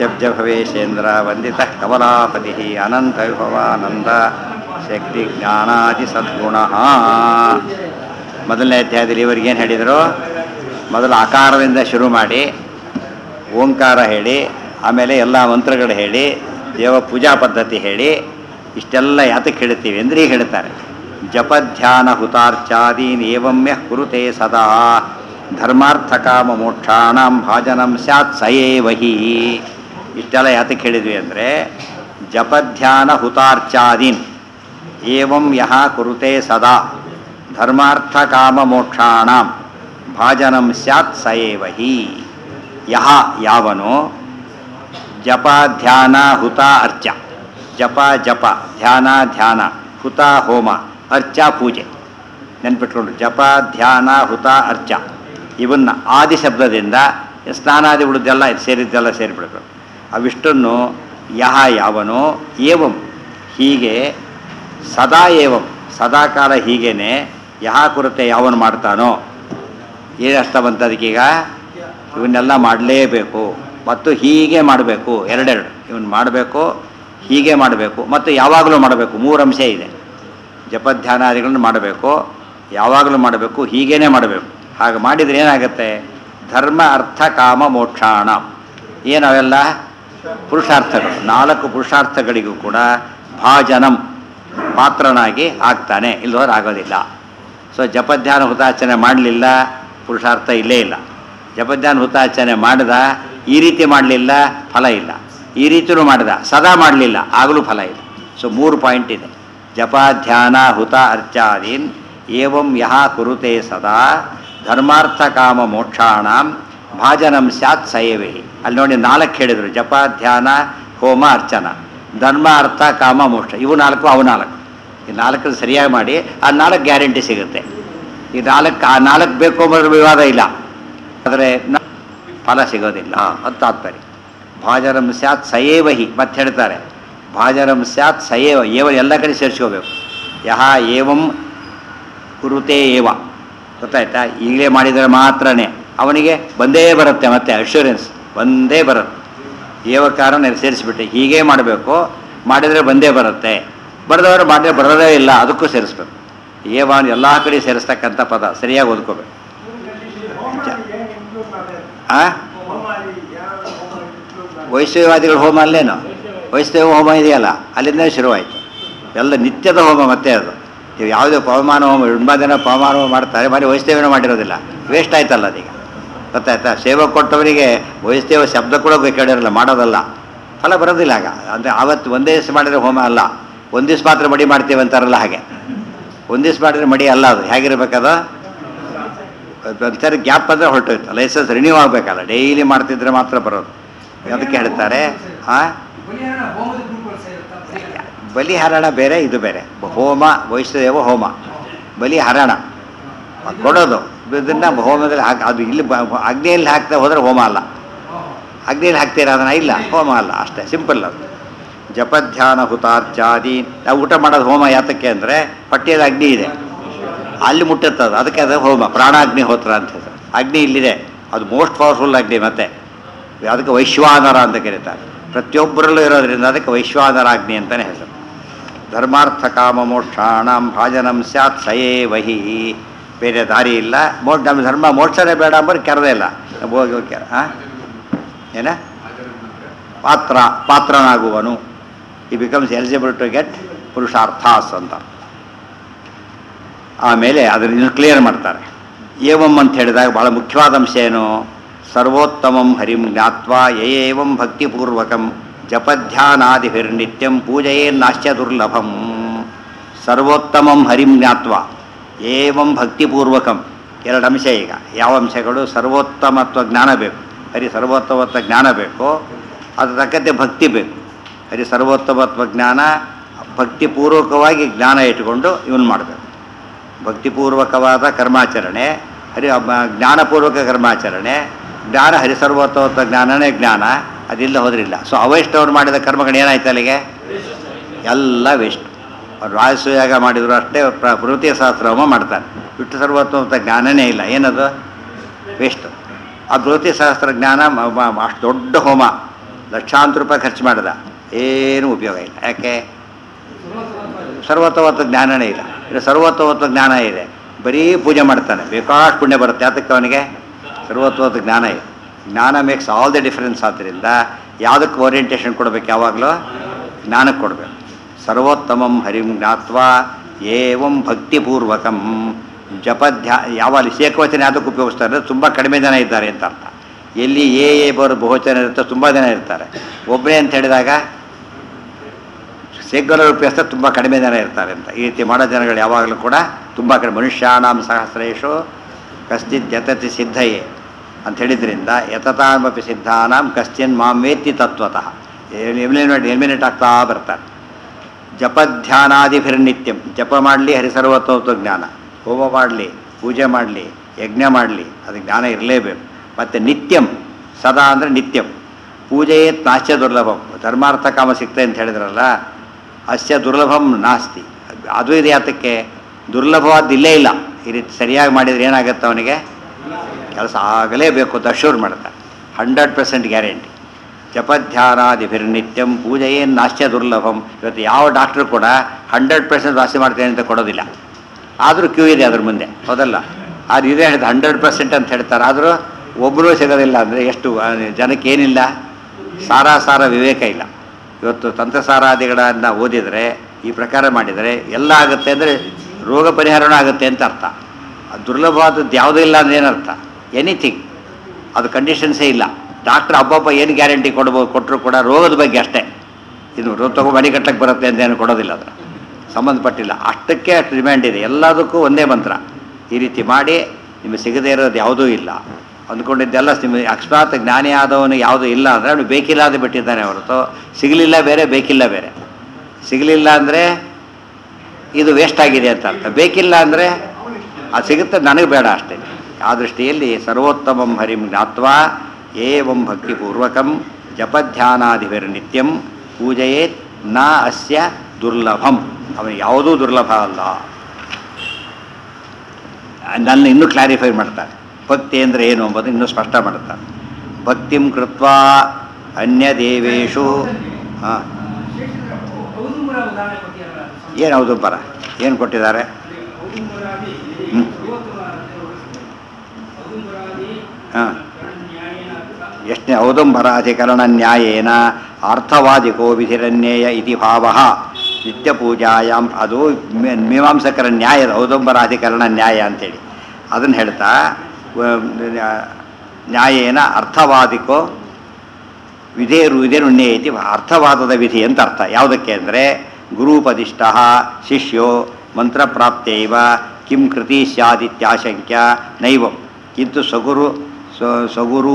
ಜಬ್ಜ ಭವೇಶೇಂದ್ರ ವಂದಿತ ಕಮಲಾಪತಿ ಅನಂತ ವಿಭವಾನಂದ ಶಕ್ತಿ ಜ್ಞಾನಾದಿ ಸದ್ಗುಣ ಮೊದಲನೇ ಅಧ್ಯಾಯದಲ್ಲಿ ಇವರಿಗೆ ಏನು ಹೇಳಿದರು ಮೊದಲು ಆಕಾರದಿಂದ ಶುರು ಮಾಡಿ ಓಂಕಾರ ಹೇಳಿ ಆಮೇಲೆ ಎಲ್ಲ ಮಂತ್ರಗಳು ಹೇಳಿ ದೇವ ಪೂಜಾ ಪದ್ಧತಿ ಹೇಳಿ ಇಷ್ಟೆಲ್ಲ ಯಾತಕ್ಕೆ ಹೇಳ್ತೀವಿ ಅಂದರೆ ಈಗ ಹೇಳ್ತಾರೆ ಜಪಧ್ಯಾನ ಹುತಾರ್ಚಾದೀನ್ ಏವಮ್ಯ ಕುರುತೆ ಸದಾ ಧರ್ಮಾರ್ಥ ಕಾಮ ಮೋಕ್ಷಾಣಂ ಭಾಜನಂ ಸ್ಯಾತ್ ಸಯೇವಹಿ ಇಷ್ಟೆಲ್ಲ ಯಾತಕ್ಕೆ ಹೇಳಿದ್ವಿ ಅಂದರೆ ಜಪಧ್ಯಾನ ಹುತಾರ್ಚಾದೀನ್ ಏವಂ ಯಹ ಕುರುತೆ ಸದಾ ಧರ್ಮಾರ್ಥ ಕಾಮ ಮೋಕ್ಷಾಣಂ ಭಾಜನಂ ಸ್ಯಾತ್ ಸಯೇವಹಿ ಯಹ ಯಾವನು ಜಪ ಧ್ಯಾನ ಹುತ ಅರ್ಚ ಜಪ ಜಪ ಧ್ಯಾನ ಧ್ಯಾನ ಹುತ ಹೋಮ ಅರ್ಚ ಪೂಜೆ ನೆನ್ಪಿಟ್ಕೊಂಡು ಜಪ ಧ್ಯಾನ ಹುತ ಅರ್ಚ ಇವನ್ನ ಆದಿ ಶಬ್ದದಿಂದ ಸ್ನಾನಾದಿ ಉಳಿದೆಲ್ಲ ಸೇರಿದ್ದೆಲ್ಲ ಸೇರಿಬಿಡ್ಬೇಕು ಅವಿಷ್ಟನ್ನು ಯಹ ಯಾವನು ಏವಂ ಹೀಗೆ ಸದಾ ಏವಂ ಸದಾಕಾಲ ಹೀಗೇನೆ ಯಹ ಕುರತೆ ಯಾವನು ಮಾಡ್ತಾನೋ ಏನು ಅರ್ಥ ಬಂತು ಅದಕ್ಕೀಗ ಇವನ್ನೆಲ್ಲ ಮಾಡಲೇಬೇಕು ಮತ್ತು ಹೀಗೆ ಮಾಡಬೇಕು ಎರಡೆರಡು ಇವನ್ ಮಾಡಬೇಕು ಹೀಗೆ ಮಾಡಬೇಕು ಮತ್ತು ಯಾವಾಗಲೂ ಮಾಡಬೇಕು ಮೂರು ಅಂಶ ಇದೆ ಜಪಧ್ಯಾನಾದಿಗಳನ್ನು ಮಾಡಬೇಕು ಯಾವಾಗಲೂ ಮಾಡಬೇಕು ಹೀಗೇನೆ ಮಾಡಬೇಕು ಹಾಗೆ ಮಾಡಿದರೆ ಏನಾಗುತ್ತೆ ಧರ್ಮ ಅರ್ಥ ಕಾಮ ಮೋಕ್ಷಾಣ ಏನವೆಲ್ಲ ಪುರುಷಾರ್ಥಗಳು ನಾಲ್ಕು ಪುರುಷಾರ್ಥಗಳಿಗೂ ಕೂಡ ಭಾಜನಂ ಪಾತ್ರನಾಗಿ ಆಗ್ತಾನೆ ಇಲ್ಲದವ್ರು ಆಗೋದಿಲ್ಲ ಸೊ ಜಪಧ್ಯಾನ ಹುತಾಚನೆ ಮಾಡಲಿಲ್ಲ ಪುರುಷಾರ್ಥ ಇಲ್ಲೇ ಇಲ್ಲ ಜಪಧ್ಯಾನ ಹುತಾಚನೆ ಮಾಡಿದ ಈ ರೀತಿ ಮಾಡಲಿಲ್ಲ ಫಲ ಇಲ್ಲ ಈ ರೀತಿಯೂ ಮಾಡಿದ ಸದಾ ಮಾಡಲಿಲ್ಲ ಆಗಲೂ ಫಲ ಇಲ್ಲ ಸೊ ಮೂರು ಪಾಯಿಂಟ್ ಇದೆ ಜಪ ಧ್ಯಾನ ಹುತ ಅರ್ಚಾದೀನ್ ಏವಂ ಯಹ ಕುರುತೆ ಸದಾ ಧರ್ಮಾರ್ಥ ಕಾಮ ಮೋಕ್ಷಾಣಂ ಭಾಜನಂ ಸ್ಯಾತ್ ಸಯವೇಹಿ ಅಲ್ಲಿ ನೋಡಿ ನಾಲ್ಕು ಹೇಳಿದರು ಜಪ ಧ್ಯಾನ ಹೋಮ ಅರ್ಚನ ಧರ್ಮ ಅರ್ಥ ಕಾಮ ಮೋಕ್ಷ ಇವು ನಾಲ್ಕು ಅವು ನಾಲ್ಕು ಈ ನಾಲ್ಕು ಸರಿಯಾಗಿ ಮಾಡಿ ಆ ನಾಲ್ಕು ಗ್ಯಾರಂಟಿ ಸಿಗುತ್ತೆ ಈ ನಾಲ್ಕು ಆ ನಾಲ್ಕು ಬೇಕು ಅನ್ನೋದ್ರ ವಿವಾದ ಇಲ್ಲ ಆದರೆ ನ- ಫಲ ಸಿಗೋದಿಲ್ಲ ಅಂತ ತಾತ್ಪರ್ಯ ಭಾಜರಂ ಸ್ಯಾತ್ ಸಯೇವಹಿ ಮತ್ತೆ ಹೇಳ್ತಾರೆ ಭಾಜರಂ ಸ್ಯಾತ್ ಸಯೇವ ಏವ ಎಲ್ಲ ಕಡೆ ಸೇರಿಸ್ಕೋಬೇಕು ಯಹ ಏವಂ ಕುರುತೆ ಏವ ಗೊತ್ತಾಯ್ತಾ ಈಗಲೇ ಮಾಡಿದರೆ ಮಾತ್ರನೇ ಅವನಿಗೆ ಬಂದೇ ಬರುತ್ತೆ ಮತ್ತೆ ಅಶ್ಯೂರೆನ್ಸ್ ಬಂದೇ ಬರುತ್ತೆ ಏವ ಕಾರಣ ಸೇರಿಸ್ಬಿಟ್ಟೆ ಹೀಗೆ ಮಾಡಬೇಕು ಮಾಡಿದರೆ ಬಂದೇ ಬರುತ್ತೆ ಬರೆದವರು ಮಾಡಿದ್ರೆ ಬರೋದೇ ಇಲ್ಲ ಅದಕ್ಕೂ ಸೇರಿಸ್ಬೇಕು ಏವ ಎಲ್ಲ ಕಡೆ ಸೇರಿಸ್ತಕ್ಕಂಥ ಪದ ಸರಿಯಾಗಿ ಓದ್ಕೋಬೇಕು ಆ ವೈಷ್ಣವವಾದಿಗಳ ಹೋಮ ಅಲ್ಲೇನು ವೈಷ್ಣವ ಹೋಮ ಇದೆಯಲ್ಲ ಅಲ್ಲಿಂದ ಶುರುವಾಯಿತು ಎಲ್ಲ ನಿತ್ಯದ ಹೋಮ ಮತ್ತೆ ಅದು ನೀವು ಯಾವುದೇ ಪವಮಾನ ಹೋಮ ತುಂಬ ಜನ ಪವಮಾನ ಹೋಮ ಮಾಡ್ತಾರೆ ಬರೀ ವೈಷ್ಣವನ ಮಾಡಿರೋದಿಲ್ಲ ವೇಸ್ಟ್ ಆಯ್ತಲ್ಲ ಅದೀಗ ಗೊತ್ತಾಯ್ತಾ ಸೇವೆ ಕೊಟ್ಟವರಿಗೆ ವೈಷ್ಣವ ಶಬ್ದ ಕೂಡ ಕೇಳಿರಲ್ಲ ಮಾಡೋದಲ್ಲ ಫಲ ಬರೋದಿಲ್ಲ ಆಗ ಅಂದರೆ ಆವತ್ತು ಒಂದೇ ದಿವಸ ಮಾಡಿದರೆ ಹೋಮ ಅಲ್ಲ ಒಂದು ದಿವಸ ಮಾತ್ರ ಮಡಿ ಮಾಡ್ತೀವಿ ಅಂತಾರಲ್ಲ ಹಾಗೆ ಒಂದು ದಿವಸ ಮಾಡಿದ್ರೆ ಮಡಿ ಅಲ್ಲ ಅದು ಹೇಗಿರ್ಬೇಕದು ಒಂದ್ಸರಿ ಗ್ಯಾಪ್ ಬಂದರೆ ಹೊರಟೋಯ್ತು ಲೈಸೆನ್ಸ್ ರಿನ್ಯೂ ಆಗಬೇಕಲ್ಲ ಡೈಲಿ ಮಾಡ್ತಿದ್ರೆ ಮಾತ್ರ ಬರೋದು ಅದಕ್ಕೆ ಹೇಳ್ತಾರೆ ಆ ಬಲಿಹರಣ ಹೋಮದ ಗುರುಗಳು ಸೇರುತ್ತಾ ಬಲಿಹರಣ ಬಲಿಹರಣ ಬೇರೆ ಇದು ಬೇರೆ ಹೋಮ ವೈಷ್ಣದೇವ ಹೋಮ ಬಲಿಹರಣ ಅದ್ ಕೊಡೋದು ಇದನ್ನ ಹೋಮದಲ್ಲಿ ಹಾಕಿ ಅದು ಇಲ್ಲಿ ಬ- ಅಗ್ನಿಯಲ್ಲಿ ಹಾಕ್ತಾ ಹೋದ್ರೆ ಹೋಮ ಅಲ್ಲ ಅಗ್ನಿಯಲ್ಲಿ ಹಾಕ್ತೀರಾ ಅದನ್ನ ಇಲ್ಲ ಹೋಮ ಅಲ್ಲ ಅಷ್ಟೇ ಸಿಂಪಲ್ ಅದು ಜಪಧ್ಯಾನ ಹುತಾರ್ಚಾದಿ ನಾವು ಊಟ ಮಾಡೋದು ಹೋಮ ಯಾತಕ್ಕೆ ಅಂದರೆ ಪಟ್ಟಿಯಲ್ಲಿ ಅಗ್ನಿ ಇದೆ ಅಲ್ಲಿ ಮುಟ್ಟುತ್ತದು ಅದಕ್ಕೆ ಅದು ಹೋಮ ಪ್ರಾಣಾಗ್ನಿ ಹೋತ್ರ ಅಂತ ಹೆಸರು ಅಗ್ನಿ ಇಲ್ಲಿದೆ ಅದು ಮೋಸ್ಟ್ ಪವರ್ಫುಲ್ ಅಗ್ನಿ ಮತ್ತೆ ಅದಕ್ಕೆ ವೈಶ್ವಾನರ ಅಂತ ಕರೀತಾರೆ ಪ್ರತಿಯೊಬ್ಬರಲ್ಲೂ ಇರೋದ್ರಿಂದ ಅದಕ್ಕೆ ವೈಶ್ವಾನರ ಅಗ್ನಿ ಅಂತಲೇ ಹೆಸರು ಧರ್ಮಾರ್ಥ ಕಾಮ ಮೋಕ್ಷಾಣಂ ಭಾಜನಂ ಸ್ಯಾತ್ ಸಯೇ ವಹಿ ಬೇರೆ ದಾರಿ ಇಲ್ಲ ಮೋ ನಮ್ಮ ಧರ್ಮ ಮೋಕ್ಷನೇ ಬೇಡ ಅಂಬರು ಕೆರದೇ ಇಲ್ಲ ಹೋಗಿ ಹೋಗಿ ಕೆರ ಹಾಂ ಏನ ಪಾತ್ರ ಪಾತ್ರನಾಗುವನು ಈ ಬಿಕಮ್ಸ್ ಎಲಿಜಿಬಲ್ ಟು ಗೆಟ್ ಪುರುಷಾರ್ಥಾಸ್ ಅಂತ ಆಮೇಲೆ ಅದನ್ನು ಕ್ಲಿಯರ್ ಮಾಡ್ತಾರೆ ಏವಂ ಅಂತ ಹೇಳಿದಾಗ ಭಾಳ ಮುಖ್ಯವಾದ ಅಂಶ ಏನು ಸರ್ವೋತ್ತಮಂ ಹರಿಂ ಜ್ಞಾತ್ವಾ ಏವಂ ಭಕ್ತಿಪೂರ್ವಕಂ ಜಪಧ್ಯಾನಾದಿಭಿರ್ನಿತ್ಯಂ ಪೂಜೆಯೇನ್ನಾಶ್ಚ ದುರ್ಲಭಂ ಸರ್ವೋತ್ತಮಂ ಹರಿಂ ಜ್ಞಾತ್ವ ಏವಂ ಭಕ್ತಿಪೂರ್ವಕಂ ಎರಡು ಅಂಶ ಈಗ ಯಾವ ಅಂಶಗಳು ಸರ್ವೋತ್ತಮತ್ವ ಜ್ಞಾನ ಬೇಕು ಹರಿ ಸರ್ವೋತ್ತಮತ್ವ ಜ್ಞಾನ ಬೇಕು ಅದು ತಕ್ಕಂತೆ ಭಕ್ತಿ ಬೇಕು ಹರಿ ಸರ್ವೋತ್ತಮತ್ವ ಜ್ಞಾನ ಭಕ್ತಿಪೂರ್ವಕವಾಗಿ ಜ್ಞಾನ ಇಟ್ಕೊಂಡು ಇವನು ಮಾಡಬೇಕು ಭಕ್ತಿಪೂರ್ವಕವಾದ ಕರ್ಮಾಚರಣೆ ಹರಿ ಅಬ್ಬ- ಜ್ಞಾನಪೂರ್ವಕ ಕರ್ಮಾಚರಣೆ ಜ್ಞಾನ ಹರಿಸರ್ವೋತ್ತಮತ್ವ ಜ್ಞಾನನೇ ಜ್ಞಾನ ಅದಿಲ್ಲ ಹೋದ್ರಿಲ್ಲ ಸೊ ಅವೈಷ್ಣವ್ರು ಮಾಡಿದ ಕರ್ಮಗಳು ಏನಾಯ್ತು ಅಲ್ಲಿಗೆ ಎಲ್ಲ ವೇಸ್ಟ್ ಅವ್ರು ರಾಜಸೂಯಾಗ ಮಾಡಿದ್ರು ಅಷ್ಟೇ ಪ್ರ ಪ್ರವೃತ್ತಿ ಸಹಸ್ರಹೋಮ ಮಾಡ್ತಾರೆ ಬಿಟ್ಟು ಸರ್ವೋತ್ತಮತ್ವ ಜ್ಞಾನನೇ ಇಲ್ಲ ಏನದು ವೇಸ್ಟ್ ಆ ಪ್ರವೃತ್ತಿ ಸಹಸ್ರ ಜ್ಞಾನ ಮ- ಮ- ಅಷ್ಟು ದೊಡ್ಡ ಹೋಮ ಲಕ್ಷಾಂತರ ರೂಪಾಯಿ ಖರ್ಚು ಮಾಡ್ದ ಏನೂ ಉಪಯೋಗ ಇಲ್ಲ ಯಾಕೆ ಸರ್ವತೋತ್ವ ಜ್ಞಾನನೇ ಇಲ್ಲ ಇದು ಸರ್ವತೋತ್ವ ಜ್ಞಾನ ಇದೆ ಬರೀ ಪೂಜೆ ಮಾಡ್ತಾನೆ ಬೇಕಾಷ್ಟು ಪುಣ್ಯ ಬರುತ್ತೆ ಅದಕ್ಕೆ ಅವನಿಗೆ ಸರ್ವತ್ವದ ಜ್ಞಾನ ಇದೆ ಜ್ಞಾನ ಮೇಕ್ಸ್ ಆಲ್ ದಿ ಡಿಫರೆನ್ಸ್ ಆದ್ದರಿಂದ ಯಾವುದಕ್ಕೆ ಓರಿಯೆಂಟೇಷನ್ ಕೊಡಬೇಕು ಯಾವಾಗಲೂ ಜ್ಞಾನಕ್ಕೆ ಕೊಡಬೇಕು ಸರ್ವೋತ್ತಮಂ ಹರಿಂ ಜ್ಞಾತ್ವಾ ಏವಂ ಭಕ್ತಿಪೂರ್ವಕಂ ಜಪಧ್ಯ ಯಾವ ಶೇಖವಚನ ಯಾವುದಕ್ಕೆ ಉಪಯೋಗಿಸ್ತಾರೆ ತುಂಬ ಕಡಿಮೆ ಜನ ಇದ್ದಾರೆ ಅಂತ ಅರ್ಥ ಎಲ್ಲಿ ಏ ಏ ಬರೋ ಬಹುವಚನ ಇರುತ್ತೋ ತುಂಬ ಜನ ಇರ್ತಾರೆ ಒಬ್ಬನೇ ಅಂತ ಹೇಳಿದಾಗ ಶೇಖರ ಉಪಯೋಗಿಸ್ತಾ ತುಂಬ ಕಡಿಮೆ ಜನ ಇರ್ತಾರೆ ಅಂತ ಈ ರೀತಿ ಮಾಡೋ ಜನಗಳು ಯಾವಾಗಲೂ ಕೂಡ ತುಂಬ ಕಡಿಮೆ ಮನುಷ್ಯಾನಾಂ ಸಹಸ್ರೇಶು ಕಶ್ಚಿತ್ ಯತತಿ ಸಿದ್ಧಯೇ ಅಂತ ಹೇಳಿದ್ರಿಂದ ಯತತಾಮಪಿ ಸಿದ್ಧಾನಾಂ ಕಶ್ಚಿನ್ ಮಾಂ ವೇತ್ತಿ ತತ್ವತಃ ಎಲಿಮಿನೇಟ್ ಎಲಿಮಿನೇಟ್ ಆಗ್ತಾ ಬರ್ತಾರೆ ಜಪಧ್ಯಾನಾದಿಭಿರ್ನಿತ್ಯಂ ಜಪ ಮಾಡಲಿ ಹರಿಸರ್ವತ್ವ ಜ್ಞಾನ ಹೋಮ ಮಾಡಲಿ ಪೂಜೆ ಮಾಡಲಿ ಯಜ್ಞ ಮಾಡಲಿ ಅದು ಜ್ಞಾನ ಇರಲೇಬೇಕು ಮತ್ತು ನಿತ್ಯಂ ಸದಾ ಅಂದರೆ ನಿತ್ಯಂ ಪೂಜೆಯೇ ನಾಶ್ಯ ದುರ್ಲಭಂ ಧರ್ಮಾರ್ಥ ಕಾಮ ಸಿಗ್ತದೆ ಅಂತ ಹೇಳಿದ್ರಲ್ಲ ಅಸ್ಯ ದುರ್ಲಭಂ ನಾಸ್ತಿ ಅದು ಇದೆ ಯಾತಕ್ಕೆ ದುರ್ಲಭವಾದ್ದು ಇಲ್ಲೇ ಇಲ್ಲ ಈ ರೀತಿ ಸರಿಯಾಗಿ ಮಾಡಿದರೆ ಏನಾಗುತ್ತೆ ಅವನಿಗೆ ಕೆಲಸ ಆಗಲೇಬೇಕು ಅಂತ ಅಶ್ಯೂರ್ ಮಾಡ್ತಾರೆ ಹಂಡ್ರೆಡ್ ಪರ್ಸೆಂಟ್ ಗ್ಯಾರಂಟಿ ಜಪಧ್ಯಾನಾದಿಭಿರ್ನಿತ್ಯಂ ಪೂಜೆಯೇನು ನಾಶ್ಯ ದುರ್ಲಭಂ ಇವತ್ತು ಯಾವ ಡಾಕ್ಟ್ರು ಕೂಡ ಹಂಡ್ರೆಡ್ ಪರ್ಸೆಂಟ್ ವಾಸಿ ಮಾಡ್ತೇನೆ ಅಂತ ಕೊಡೋದಿಲ್ಲ ಆದರೂ ಕ್ಯೂ ಇದೆ ಅದ್ರ ಮುಂದೆ ಹೌದಲ್ಲ ಅದು ಇದೇ ಹೇಳಿದ ಹಂಡ್ರೆಡ್ ಪರ್ಸೆಂಟ್ ಅಂತ ಹೇಳ್ತಾರೆ ಆದರೂ ಒಬ್ಬರೂ ಸಿಗೋದಿಲ್ಲ ಅಂದರೆ ಎಷ್ಟು ಆ, ಜನಕ್ಕೆ ಏನಿಲ್ಲ ಸಾರಾಸಾರ ವಿವೇಕ ಇಲ್ಲ ಇವತ್ತು ತಂತ್ರಸಾರಾದಿಗಳನ್ನು ಓದಿದರೆ ಈ ಪ್ರಕಾರ ಮಾಡಿದರೆ ಎಲ್ಲ ಆಗುತ್ತೆ ಅಂದರೆ ರೋಗ ಪರಿಹಾರನೂ ಆಗುತ್ತೆ ಅಂತ ಅರ್ಥ ಅದು ದುರ್ಲಭವಾದದ್ದು ಯಾವುದೂ ಇಲ್ಲ ಅಂದ್ರೆ ಏನರ್ಥ ಎನಿಥಿಂಗ್ ಅದು ಕಂಡೀಷನ್ಸೇ ಇಲ್ಲ ಡಾಕ್ಟ್ರ್ ಹಬ್ಬಬ್ಬ ಏನು ಗ್ಯಾರಂಟಿ ಕೊಡ್ಬೋದು ಕೊಟ್ಟರು ಕೂಡ ರೋಗದ ಬಗ್ಗೆ ಅಷ್ಟೇ ಇದು ರೋಗ ತಗೋ ಮನೆ ಕಟ್ಟಕ್ಕೆ ಬರುತ್ತೆ ಅಂತ ಏನು ಕೊಡೋದಿಲ್ಲ ಅದರ ಸಂಬಂಧಪಟ್ಟಿಲ್ಲ ಅಷ್ಟಕ್ಕೆ ಅಷ್ಟು ಡಿಮ್ಯಾಂಡ್ ಇದೆ ಎಲ್ಲದಕ್ಕೂ ಒಂದೇ ಮಂತ್ರ ಈ ರೀತಿ ಮಾಡಿ ನಿಮಗೆ ಸಿಗದೇ ಇರೋದು ಯಾವುದೂ ಇಲ್ಲ ಅಂದ್ಕೊಂಡಿದ್ದೆಲ್ಲ ನಿಮಗೆ ಅಕಸ್ಮಾತ್ ಜ್ಞಾನಿ ಆದವನು ಯಾವುದೂ ಇಲ್ಲ ಅಂದರೆ ಅವನು ಬೇಕಿಲ್ಲ ಅದು ಬಿಟ್ಟಿದ್ದಾನೆ ಹೊರತು ಸಿಗಲಿಲ್ಲ ಬೇರೆ ಬೇಕಿಲ್ಲ ಬೇರೆ ಸಿಗಲಿಲ್ಲ ಅಂದರೆ ಇದು ವೇಸ್ಟ್ ಆಗಿದೆ ಅಂತ ಅರ್ಥ ಬೇಕಿಲ್ಲ ಅಂದರೆ ಅದು ಸಿಗುತ್ತೆ ನನಗೆ ಬೇಡ ಅಷ್ಟೇ ಆ ದೃಷ್ಟಿಯಲ್ಲಿ ಸರ್ವೋತ್ತಮಂ ಹರಿಂ ಜ್ಞಾತ್ವಾ ಏವಂ ಭಕ್ತಿಪೂರ್ವಕಂ ಜಪಧ್ಯಾನಾದಿಭಿರ್ ನಿತ್ಯಂ ಪೂಜೆಯೇ ನ ಅಸ್ಯ ದುರ್ಲಭಂ ಅವನಿಗೆ ಯಾವುದೂ ದುರ್ಲಭ ಅಲ್ಲ ನನ್ನ ಇನ್ನೂ ಕ್ಲಾರಿಫೈ ಮಾಡ್ತಾರೆ ಭಕ್ತಿ ಅಂದರೆ ಏನು ಎಂಬುದು ಇನ್ನೂ ಸ್ಪಷ್ಟ ಮಾಡ್ತಾರೆ ಭಕ್ತಿಂ ಕೃತ್ವಾ ಅನ್ಯ ದೇವೇಶು ಹಾಂ ಔದುಂಬರ ಉದಾಹರಣೆ ಕೊಟ್ಟಿರಲ್ಲ ಏನು ಹೌದು ಬರ ಏನು ಕೊಟ್ಟಿದ್ದಾರೆ ಔದುಂಬರಾದಿ ಹ್ಮ್. ಔದುಂಬರಾದಿ ಹಾಂ ನ್ಯಾಯೇನ ಅರ್ಥ ಎಷ್ಟನೇ ಔದಂಬರಾಧಿಕರಣ ನ್ಯಾಯೇನ ಅರ್ಥವಾದಿಕೋ ವಿಧಿರನ್ಯೇಯ ಇತಿ ಭಾವ ನಿತ್ಯಪೂಜಾಯಾಮ್ ಅದು ಮೀ- ಮೀಮಾಂಸಕರ ನ್ಯಾಯದ ಔದಂಬರಾಧಿಕರಣ ನ್ಯಾಯ ಅಂತೇಳಿ ಅದನ್ನು ಹೇಳ್ತಾ ವ- ನ್ಯಾಯೇನ ಅರ್ಥವಾದಿಕೋ ವಿಧೇರು ವಿಧಿರುಣ್ಯ ಇತಿ ಅರ್ಥವಾದದ ವಿಧಿ ಅಂತ ಅರ್ಥ ಯಾವುದಕ್ಕೆ ಅಂದರೆ ಗುರುಪದಿಷ್ಟ ಶಿಷ್ಯೋ ಮಂತ್ರಪ್ರಾಪ್ತೈವ ಕಿಂ ಕೃತಿ ಸ್ಯಾದಿತ್ಯಾಶಂಕ್ಯ ನೈವಂ ಕಿಂತು ಸಗುರು ಸ- ಸಗುರು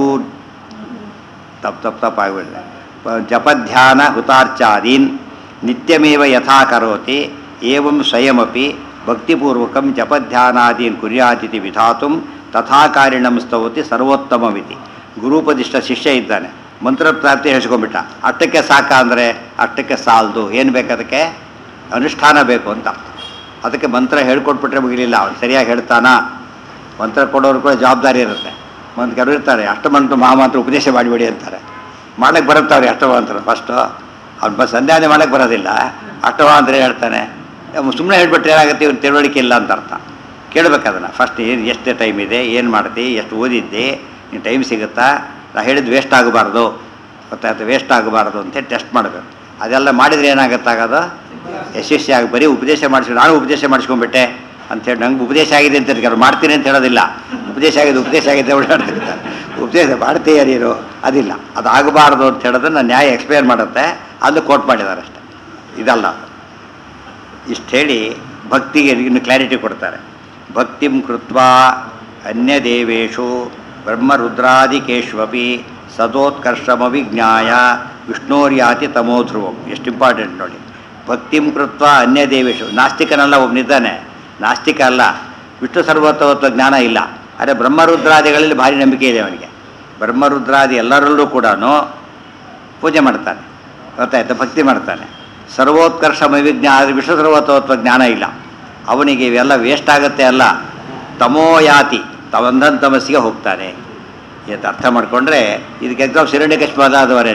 ತಪ್ಪು ತಪ್ಪು ತಪ್ಪಾಗ್ಬಿಡಿದೆ ಜಪಧ್ಯಾನ ಹುತಾರ್ಚಾದೀನ್ ನಿತ್ಯಮೇವ ಯಥಾ ಕರೋತಿ ಏವಂ ಸ್ವಯಮಪಿ ಭಕ್ತಿಪೂರ್ವಕಂ ಜಪಧ್ಯಾನಾದೀನ್ ಕುರ್ಯಾತಿಥಿ ವಿಧಾತುಂ ತಥಾಕಾರಿಣಂ ಸ್ತೌತಿ ಸರ್ವೋತ್ತಮವಿತಿ ಗುರುಪದಿಷ್ಟ ಶಿಷ್ಯ ಇದ್ದಾನೆ ಮಂತ್ರಪ್ರಾಪ್ತಿ ಹೇಳ್ಸ್ಕೊಂಡ್ಬಿಟ್ಟ ಅಷ್ಟಕ್ಕೆ ಸಾಕ ಅಂದರೆ ಅಷ್ಟಕ್ಕೆ ಸಾಲದು ಏನು ಬೇಕು ಅದಕ್ಕೆ ಅನುಷ್ಠಾನ ಬೇಕು ಅಂತ ಅದಕ್ಕೆ ಮಂತ್ರ ಹೇಳ್ಕೊಟ್ಬಿಟ್ರೆ ಮುಗಿಲಿಲ್ಲ ಅವ್ನು ಸರಿಯಾಗಿ ಹೇಳ್ತಾನಾ ಮಂತ್ರ ಕೊಡೋರು ಕೂಡ ಜವಾಬ್ದಾರಿ ಇರುತ್ತೆ ಒಂದು ಕೆಲವರು ಇರ್ತಾರೆ ಅಷ್ಟಮಂತ್ರ ಮಹಾಮಂತ್ರ ಉಪದೇಶ ಮಾಡಿಬಿಡಿ ಅಂತಾರೆ ಮಾಡಕ್ಕೆ ಬರುತ್ತೆ ಅವ್ರಿಗೆ ಅಷ್ಟಮಂತ್ರ ಫಸ್ಟು ಅವ್ನು ಬಸ್ ಸಂಧ್ಯಾನೆ ಮಾಡಕ್ಕೆ ಬರೋದಿಲ್ಲ ಅಷ್ಟಮ ಅಂದ್ರೆ ಹೇಳ್ತಾನೆ ಸುಮ್ಮನೆ ಹೇಳ್ಬಿಟ್ರೆ ಏನಾಗುತ್ತೆ ಇವ್ನು ತಿಳುವಳಿಕೆ ಇಲ್ಲ ಅಂತ ಅರ್ಥ ಕೇಳ್ಬೇಕು ಅದನ್ನು ಫಸ್ಟ್ ಏನು ಎಷ್ಟು ಟೈಮ್ ಇದೆ ಏನು ಮಾಡ್ತಿ ಎಷ್ಟು ಓದಿದ್ದಿ ನೀನು ಟೈಮ್ ಸಿಗುತ್ತಾ ನಾ ಹೇಳಿದ್ದು ವೇಸ್ಟ್ ಆಗಬಾರ್ದು ಗೊತ್ತಾಯ್ತು ವೇಸ್ಟ್ ಆಗಬಾರ್ದು ಅಂತೇಳಿ ಟೆಸ್ಟ್ ಮಾಡಬೇಕು ಅದೆಲ್ಲ ಮಾಡಿದರೆ ಏನಾಗುತ್ತಾಗೋದು ಯಶಸ್ವಿ ಆಗಿ ಬರೀ ಉಪದೇಶ ಮಾಡಿಸಿ ನಾನು ಉಪದೇಶ ಮಾಡಿಸ್ಕೊಂಡ್ಬಿಟ್ಟೆ ಅಂತೇಳಿ ನಂಗೆ ಉಪದೇಶ ಆಗಿದೆ ಅಂತ ಹೇಳ್ತಾರೆ ಮಾಡ್ತೀನಿ ಅಂತ ಹೇಳೋದಿಲ್ಲ ಉಪದೇಶ ಆಗಿದೆ ಉಪದೇಶ ಆಗಿದೆ ಓಡಾಡ್ತಿರ್ತಾರೆ ಉಪದೇಶ ಮಾಡ್ತೀಯ ನೀನು ಅದಿಲ್ಲ ಅದು ಆಗಬಾರ್ದು ಅಂತ ಹೇಳೋದನ್ನ ನ್ಯಾಯ ಎಕ್ಸ್ಪ್ಲೇನ್ ಮಾಡುತ್ತೆ ಅದು ಕೋಟ್ ಮಾಡಿದ್ದಾರೆ ಅಷ್ಟೆ ಇದಲ್ಲ ಇಷ್ಟು ಹೇಳಿ ಭಕ್ತಿಗೆ ಇನ್ನು ಕ್ಲಾರಿಟಿ ಕೊಡ್ತಾರೆ ಭಕ್ತಿಂ ಕೃತ್ವಾ ಅನ್ಯದೇವೇಶು ಬ್ರಹ್ಮರುದ್ರಾದಿಕೇಶ್ವಪಿ ಸದೋತ್ಕರ್ಷಮವಿಜ್ಞಾಯ ವಿಷ್ಣೋರ್ಯಾತಿ ತಮೋಧ್ರುವಂ ಎಷ್ಟು ಇಂಪಾರ್ಟೆಂಟ್ ನೋಡಿ ಭಕ್ತಿಂ ಕೃತ್ವ ಅನ್ಯದೇವೇಶು ನಾಸ್ತಿಕನಲ್ಲ ಒಬ್ಬನಿದ್ದಾನೆ ನಾಸ್ತಿಕ ಅಲ್ಲ ವಿಷ್ಣು ಸರ್ವತ್ವತ್ವ ಜ್ಞಾನ ಇಲ್ಲ ಆದರೆ ಬ್ರಹ್ಮರುದ್ರಾದಿಗಳಲ್ಲಿ ಭಾರಿ ನಂಬಿಕೆ ಇದೆ ಅವನಿಗೆ ಬ್ರಹ್ಮರುದ್ರಾದಿ ಎಲ್ಲರಲ್ಲೂ ಕೂಡ ಪೂಜೆ ಮಾಡ್ತಾನೆ ಗೊತ್ತಾಯ್ತು ಭಕ್ತಿ ಮಾಡ್ತಾನೆ ಸರ್ವೋತ್ಕರ್ಷಮವಿಜ್ಞಾನ ಆದರೆ ವಿಶ್ವ ಸರ್ವತ್ವತ್ವ ಜ್ಞಾನ ಇಲ್ಲ ಅವನಿಗೆ ಇವೆಲ್ಲ ವೇಸ್ಟ್ ಆಗುತ್ತೆ ಅಲ್ಲ ತಮೋಯಾತಿ ತವಂಧನ್ ತಮಸ್ಸಿಗೆ ಹೋಗ್ತಾನೆ ಇವತ್ತು ಅರ್ಥ ಮಾಡಿಕೊಂಡ್ರೆ ಇದಕ್ಕೆ ಎಕ್ಸಾಮ್ ಶಿರಣ್ಯ ಕಶ್ಮದಾದವರೇನೆ